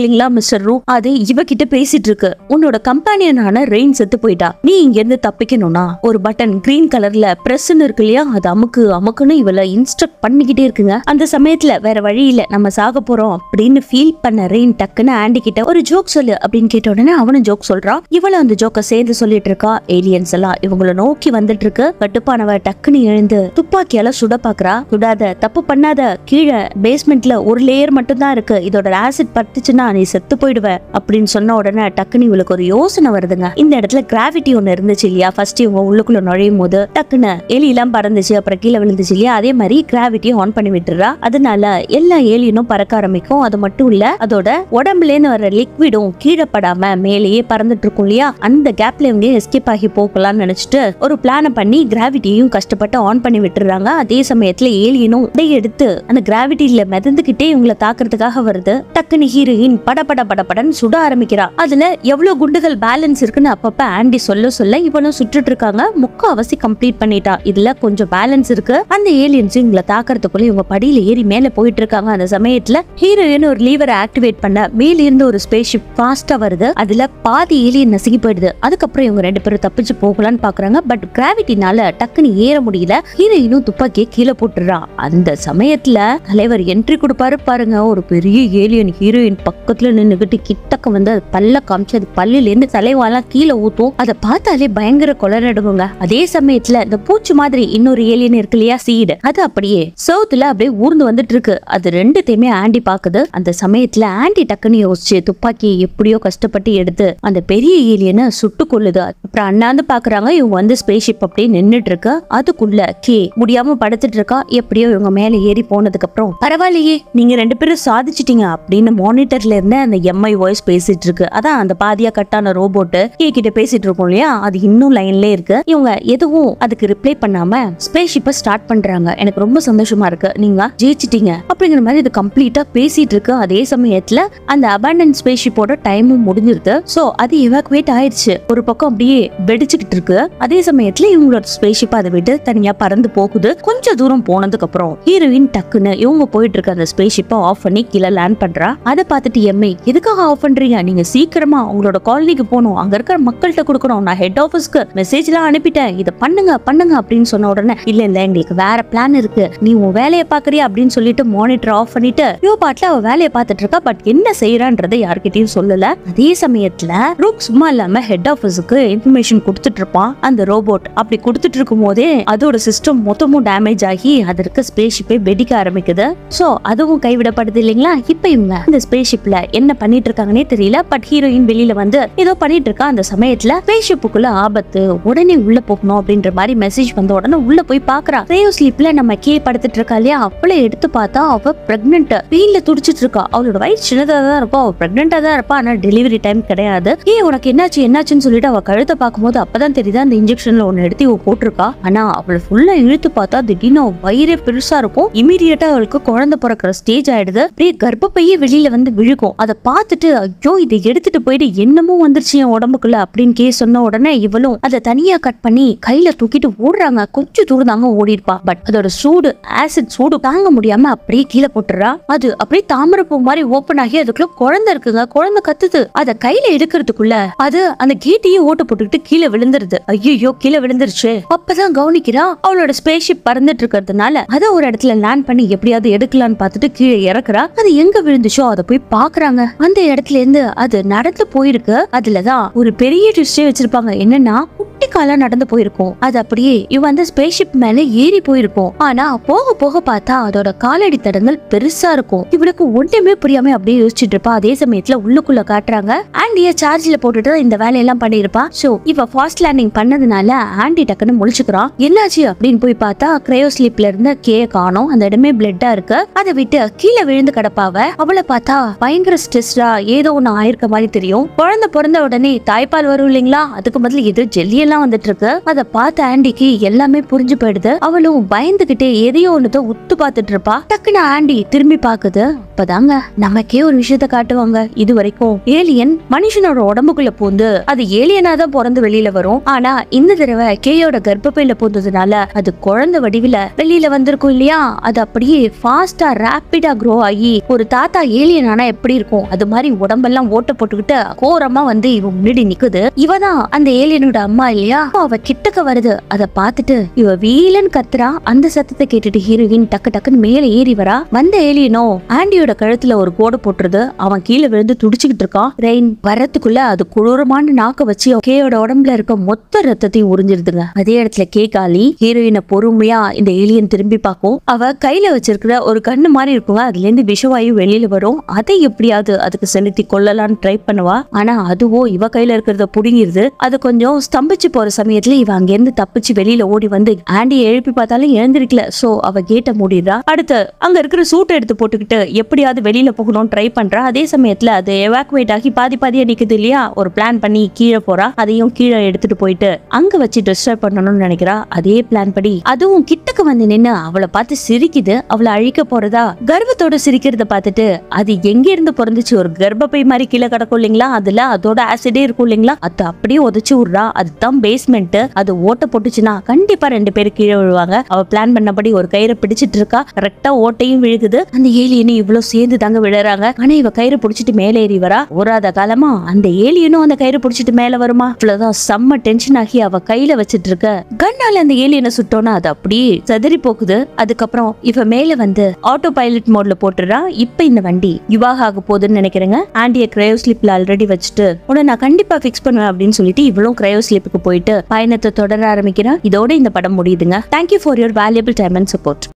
இல்லைங்களா மிஸ்டர் ரூ அது இவகிட்ட பேசிட்டு இருக்கு உன்னோட கம்பானியனான ரெயின் செத்து போயிட்டா நீ இங்க இருந்து தப்பிக்கணும்னா ஒரு பட்டன் கிரீன் கலர்ல பிரஸ்ன்னு இருக்கு இல்லையா அது அமுக்கு அமுக்குன்னு இவள இன்ஸ்ட்ரக்ட் பண்ணிக்கிட்டே இருக்குங்க அந்த சமயத்துல வேற வழி இல்ல நம்ம சாக போறோம் அப்படின்னு ஃபீல் பண்ண ரெயின் டக்குன்னு ஆண்டி கிட்ட ஒரு ஜோக் சொல்லு அப்படின்னு கேட்ட உடனே அவனும் ஜோக் சொல்றான் இவளும் அந்த ஜோக்க சேர்ந்து சொல்லிட்டு இருக்கா ஏலியன்ஸ் எல்லாம் இவங்கள நோக்கி வந்துட்டு இருக்கு கட்டுப்பானவ டக்குன்னு எழுந்து துப்பாக்கியால சுட பாக்குறா சுடாத தப்பு பண்ணாத கீழே பேஸ்மெண்ட்ல ஒரு லேயர் மட்டும் தான் இருக்கு இதோட ஆசிட் பட்டுச்சுன்னா நீ செத்து போயிடுவ அப்படின்னு சொன்ன உடனே டக்குன்னு இவளுக்கு ஒரு யோசனை வருதுங்க இந்த இடத்துல கிராவிட்டி ஒண்ணு இருந்துச்சு இல்லையா ஃபர்ஸ்ட் இவங்க உள்ளுக்குள்ள நுழையும் போது டக்குன்னு எலி எல்லாம் பறந்துச்சு அப்புறம் கீழே விழுந்துச்சு இல்லையா அதே மாதிரி கிராவிட்டியை ஆன் பண்ணி விட்டுறா அதனால எல்லா ஏலியனும் பறக்க ஆரம்பிக்கும் அது மட்டும் இல்ல அதோட உடம்புல இருந்து வர லிக்விடும் கீழே படாம மேலேயே பறந்துட்டு இருக்கும் இல்லையா அந்த கேப்ல இவங்க எஸ்கேப் ஆகி போகலாம்னு நினைச்சிட்டு ஒரு பிளான பண்ணி கிராவிட்டியையும் கஷ்டப்பட்டு ஆன் பண்ணி விட்டுறாங்க அதே சமயத்துல ஏலியனும் உடை எடுத்து அந்த கிராவிட்டியில மிதந்துகிட்டே இவங்களை தாக்குறதுக்காக வருது டக்குன்னு ஹீரோயின் பட பட பட படன்னு சுட ஆரம்பிக்கிறா அதுல எவ்வளவு குண்டுகள் பேலன்ஸ் இருக்குன்னு அப்பப்ப ஆண்டி சொல்ல சொல்ல இவனும் சுட்டுட்டு இருக்காங்க முக்காவாசி கம்ப்ளீட் பண்ணிட்டா இதுல கொஞ்சம் பேலன்ஸ் இருக்கு அந்த ஏலியன்ஸ் இவங்களை தாக்குறதுக்குள்ள இவங்க படியில ஏறி மேல போயிட்டு இருக்காங்க அந்த சமயத்துல ஹீரோயின் ஒரு லீவரை ஆக்டிவேட் பண்ண மேல இருந்து ஒரு ஸ்பேஸ் ஷிப் ஃபாஸ்டா வருது அதுல பாதி ஏலியன் நசுங்கி போயிடுது அதுக்கப்புறம் இவங்க ரெண்டு பேரும் தப்பிச்சு போகலான்னு பாக்குறாங்க பட் கிராவிட்டினால டக்குன்னு ஏற முடியல ஹீரோயினும் துப்பாக்கியை கீழே போட்டுறா அந்த சமயத்துல தலைவர் என்ட்ரி கொடுப்பாரு பாருங்க ஒரு பெரிய ஏலியன் ஹீரோயின் பக்கத்துல நின்னுகிட்டு கிட்டக்க வந்து அது பல்ல காமிச்சு அது பல்லுல இருந்து தலைவாலாம் கீழே ஊத்தும் அதை பார்த்தாலே பயங்கர கொலநடுங்குங்க அதே சமயத்துல இந்த பூச்சி மாதிரி இன்னொரு ஏலியன் இருக்கு இல்லையா சீடு அது அப்படியே சவுத்துல அப்படியே ஊர்ந்து வந்துட்டு இருக்கு அது ரெண்டுத்தையுமே ஆண்டி பாக்குது அந்த சமயத்துல ஆண்டி டக்குன்னு யோசிச்சு துப்பாக்கியை எப்படியோ கஷ்டப்பட்டு எடுத்து அந்த பெரிய ஏலியனை சுட்டு கொள்ளுது அப்புறம் அண்ணாந்து பாக்குறாங்க இவங்க வந்து ஸ்பேஸ் ஷிப் அப்படியே நின்னுட்டு இருக்கு அதுக்குள்ள கே முடியாம படுத்துட்டு இருக்கா எப்படியோ இவங்க மேல ஏறி போனதுக்கு அப்புறம் பரவாயில்லையே நீங்க ரெண்டு பேரும் சாதிச்சிட்டீங்க அப்படின்னு மானிட்டர்ல இருந்து அந்த எம்ஐ வாய்ஸ் பேசிட்டு இருக்கு அதான் அந்த பாதியா கட்டான ரோபோட் கே கிட்ட பேசிட்டு இருக்கோம் இல்லையா அது இன்னும் லைன்ல இருக்கு இவங்க எதுவும் அதுக்கு ரிப்ளை பண்ணாம ஸ்பேஸ் ஷிப்பை ஸ்டார்ட் பண்றாங்க எனக்கு ரொம்ப சந்தோஷமா இருக்கு நீங்க ஜெயிச்சிட்டீங்க அப்படிங்கிற மாதிரி இது கம்ப்ளீட்டா பேசிட்டு இருக்கு அதே சமயத்துல அந்த அபாண்டன் ஸ்பேஸ் ஷிப்போட டைமும் முடிஞ்சிருது சோ அது இவாக்குவேட் ஆயிடுச்சு ஒரு பக்கம் அப்படியே வெடிச்சுக்கிட்டு இருக்கு அதே சமயத்துல இவங்களோட ஸ்பேஸ் ஷிப் அதை விட்டு தனியா பறந்து போகுது கொஞ்சம் தூரம் போனதுக்கு அப்புறம் ஹீரோயின் டக்குன்னு இவங்க போயிட்டு இருக்க அந்த ஸ்பேஸ் ஷிப்பை ஆஃப் பண்ணி கீழே லேண்ட் பண்றா அதை பார்த்துட்டு எம்ஐ எதுக்காக ஆஃப் பண்றீங்க நீங்க சீக்கிரமா உங்களோட காலனிக்கு போகணும் அங்க இருக்கிற மக்கள்கிட்ட கொடுக்கணும் நான் ஹெட் ஆஃபீஸ்க்கு மெசேஜ் எல்லாம் அனுப்பிட்டேன் இதை பண்ணுங்க பண்ணுங்க அப்படின்னு சொன்ன உடனே இல்ல இல்ல எங்களுக்கு வேற பிளான் இருக்கு நீ உன் வேலையை பாக்குறியா அப்படின்னு சொல்லிட்டு மானிட்டர் ஆஃப் பண்ணிட்டு யோ பாட்டுல அவ வேலையை பார்த்துட்டு இருக்கா பட் என்ன செய்யறான்றதை யார்கிட்டயும் சொல்லல அதே சமயத்துல ரூக் சும்மா இல்லாம ஹெட் ஆஃபீஸுக்கு இன்ஃபர்மேஷன் கொடுத்துட்டு இருப்பான் அந்த ரோபோட் அப்படி கொடுத்துட்டு இருக்கும் போதே அதோட சிஸ்டம் மொத்தமும் டேமேஜ் ஆகி அது இருக்க ஸ்பேஸ் ஷிப்பே வெடிக்க ஆரம்பிக்குது சோ அதுவும் கைவிடப்படுது இல்லைங்களா இப்ப இவங்க இந்த ஸ்பேஸ் ஷிப்ல என்ன பண்ணிட்டு இருக்காங்கன்னே தெரியல பட் ஹீரோயின் வெளியில வந்து ஏதோ பண்ணிட்டு இருக்கா அந்த சமயத்துல ஸ்பேஸ் ஷிப்புக்குள்ள ஆபத்து உடனே உள்ள போகணும் அப்படின்ற மாதிரி மெசேஜ் வந்த உடனே உள்ள போய் பாக்குறா ரேயோ ஸ்லீப்ல நம்ம கே படுத்துட்டு இருக்கா இல்லையா அவளை எடுத்து பார்த்தா அவ பிரெக்னென்ட் வீல்ல துடிச்சிட்டு இருக்கா அவளோட வயசு சின்னதா தான் இருக்கும் அவ பிரெக்னெண்டா தான் இருப்பா ஆனா டெலிவரி டைம் கிடையாது ஏ உனக்கு என்னாச்சு என்னாச்சுன்னு சொல்லிட்டு அவ கழுத்தை பார்க்கும்போது அப்பதான் தெரியுது அந்த இன்ஜெக்ஷன்ல ஒன்னு எடுத்து இவ போட்டிருக்கா ஆனா அவளை ஃபுல்லா இழுத்து பார்த்தா திடீர்னு அவ வயிறே பெருசா இருக்கும் இமீடியட்டா அவளுக்கு குழந்தை பிறக்கிற ஸ்டேஜ் ஆயிடுது அப்படியே கர்ப்பப்பையே வெளியில வந்து விழுகும் அதை பார்த்துட்டு ஐயோ இதை எடுத்துட்டு போயிட்டு என்னமோ வந்துருச்சு என் உடம்புக்குள்ள அப்படின்னு கே சொன்ன உடனே இவளும் அதை தனியா கட் பண்ணி கையில தூக்கிட்டு ஓடுறாங்க கொஞ்சம் தூரம் தாங்க ஓடி இருப்பா பட் அதோட சூடு ஆசிட் சூடு தாங்க முடியாம அப்படியே கீழே போட்டுறா அது அப்படியே தாமரைப்பூ மாதிரி ஓபன் ஆகி அதுக்குள்ள குழந்தை இருக்குங்க குழந்தை கத்துது அதை கையில எடுக்கிறதுக்குள்ள அது அந்த கேட்டையே ஓட்ட போட்டுக்கிட்டு கீழே விழுந்துருது ஐயோ கீழே விழுந்துருச்சு அப்பதான் கவனிக்கிறா அவளோட ஸ்பேஸ் ஷிப் பறந்துட்டு இருக்கிறதுனால அதை ஒரு இடத்துல லேண்ட் பண்ணி எப்படியாவது எடுக்கலாம்னு பார்த்துட்டு கீழே இறக்குறா அது எங்க விழுந்துச்சோ அதை போய் பாக்குறாங்க அந்த இடத்துல இருந்து அது நடந்து போயிருக்கு அதுலதான் ஒரு பெரிய ட்விஸ்டே வச்சிருப்பாங்க என்னன்னா குட்டி காலா நடந்து போயிருக்கும் அது அப்படியே இவ அந்த ஸ்பேஸ் ஷிப் மேல ஏறி போயிருக்கும் ஆனா போக போக பார்த்தா அதோட காலடி தடங்கள் பெருசா இருக்கும் இவளுக்கு ஒண்ணுமே புரியாம அப்படியே யோசிச்சுட்டு இருப்பா அதே சமயத்துல உள்ளுக்குள்ள காட்டுறாங்க ஆண்டிய சார்ஜ்ல போட்டுட்டு தான் இந்த வேலையெல்லாம் பண்ணிருப்பா சோ இவ ஃபாஸ்ட் லேண்டிங் பண்ணதுனால ஆண்டி டக்குன்னு முழிச்சுக்கிறான் என்னாச்சு அப்படின்னு போய் பார்த்தா கிரையோ ஸ்லீப்ல இருந்த கே காணோம் அந்த இடமே பிளட்டா இருக்கு அதை விட்டு கீழே விழுந்து கிடப்பாவ அவளை பார்த்தா பயங்கர ஸ்ட்ரெஸ்டா ஏதோ ஒண்ணு ஆயிருக்க மாதிரி தெரியும் குழந்தை பிறந்த உடனே தாய்ப்பால் வரும் இல்லைங்களா அதுக்கு பதில் ஏதோ ஜெல்லி எல்லாம் புகையெல்லாம் வந்துட்டு இருக்கு அதை பார்த்த ஆண்டிக்கு எல்லாமே புரிஞ்சு போயிடுது அவளும் பயந்துகிட்டே எதையோ ஒண்ணுத உத்து பார்த்துட்டு இருப்பா டக்குன்னு ஆண்டி திரும்பி பாக்குது அப்பதாங்க நமக்கே ஒரு விஷயத்த காட்டுவாங்க இது வரைக்கும் ஏலியன் மனுஷனோட உடம்புக்குள்ள பூந்து அது ஏலியனா தான் பிறந்து வெளியில வரும் ஆனா இந்த தடவை கேயோட கர்ப்பப்பையில பூந்ததுனால அது குழந்தை வடிவில வெளியில வந்திருக்கும் இல்லையா அது அப்படியே ஃபாஸ்டா ரேப்பிடா க்ரோ ஆகி ஒரு தாத்தா ஏலியன் ஆனா எப்படி இருக்கும் அது மாதிரி உடம்பெல்லாம் ஓட்ட போட்டுக்கிட்டு கோரமா வந்து இவ முன்னாடி நிக்குது இவ தான் அந்த ஏலியனோட அம்மா இல்லையா அப்போ அவ கிட்டக்க வருது அத பார்த்துட்டு இவ வீலன் கத்துறா அந்த சத்தத்தை கேட்டுட்டு ஹீரோயின் டக்கு டக்குன்னு மேல ஏறி வரா வந்த ஏலியனோ ஆண்டியோட கழுத்துல ஒரு கோடு போட்டுருது அவன் கீழே விழுந்து துடிச்சுக்கிட்டு இருக்கான் ரெயின் வரத்துக்குள்ள அது கொடூரமான நாக்க வச்சு கேயோட உடம்புல இருக்க மொத்த ரத்தத்தையும் உறிஞ்சிருதுங்க அதே இடத்துல கே காலி ஹீரோயினை பொறுமையா இந்த ஏலியன் திரும்பி பார்க்கும் அவ கையில வச்சிருக்கிற ஒரு கண்ணு மாதிரி இருக்குங்க அதுல இருந்து விஷவாயு வெளியில வரும் அதை எப்படியாவது அதுக்கு செலுத்தி கொள்ளலாம்னு ட்ரை பண்ணுவா ஆனா அதுவோ இவ கையில இருக்கிறத புடுங்கிருது அது கொஞ்சம் ஸ்தம்பிச்சு போற சமயத்துல இவ அங்க இருந்து தப்பிச்சு வெளியில ஓடி வந்து ஆண்டி எழுப்பி பார்த்தாலும் எழுந்திருக்கல சோ அவ கேட்ட மூடிடுறா அடுத்து அங்க இருக்கிற சூட்டை எடுத்து போட்டுக்கிட்டு எப்படியாவது வெளியில போகணும்னு ட்ரை பண்றா அதே சமயத்துல அது எவாக்குவேட் ஆகி பாதி பாதியா நிக்குது இல்லையா ஒரு பிளான் பண்ணி கீழே போறா அதையும் கீழே எடுத்துட்டு போயிட்டு அங்க வச்சு டிஸ்டர்ப் பண்ணணும்னு நினைக்கிறா அதே பிளான் படி அதுவும் கிட்டக்க வந்து நின்னு அவளை பார்த்து சிரிக்குது அவளை அழிக்க போறதா கர்வத்தோட சிரிக்கிறத பார்த்துட்டு அது எங்க இருந்து பிறந்துச்சு ஒரு கர்ப்பப்பை மாதிரி கீழே கிடக்கும் இல்லைங்களா அதுல அதோட ஆசிடே இருக்கும் இல்லைங்களா அது அப்படியே உதச்சு விடுறா அதுதான் பேஸ்மெண்ட் அது ஓட்ட போட்டுச்சுன்னா கண்டிப்பா ரெண்டு பேரும் கீழே விழுவாங்க அவ பிளான் பண்ணபடி ஒரு கயிறை பிடிச்சிட்டு இருக்கா கரெக்டா ஓட்டையும் விழுகுது அந்த ஏலியனும் இவ்வளவு சேர்ந்து தாங்க விழுறாங்க ஆனா இவ கயிறு பிடிச்சிட்டு மேலே ஏறி வரா ஓராத காலமா அந்த ஏலியனும் அந்த கயிறு பிடிச்சிட்டு மேல வருமா இவ்வளவுதான் செம்ம டென்ஷன் ஆகி அவ கையில வச்சிட்டு இருக்க கண்ணால அந்த ஏலியனை சுட்டோன்னா அது அப்படியே செதறி போகுது அதுக்கப்புறம் இவ மேல வந்து ஆட்டோ பைலட் மோட்ல போட்டுறா இப்ப இந்த வண்டி யுவாக ஆக போகுதுன்னு நினைக்கிறேங்க ஆண்டிய கிரையோ ஸ்லிப்ல ஆல்ரெடி வச்சுட்டு உடனே நான் கண்டிப்பா ஃபிக்ஸ் பண்ணுவேன் அப்படின்னு சொல்லிட்டு இவளும் கிரையோ ஸ்லிப்புக்கு போயிட்டு பயணத்தை தொடர ஆரம்பிக்கிறா இதோட இந்த படம் முடியுதுங்க thank you for your valuable time and support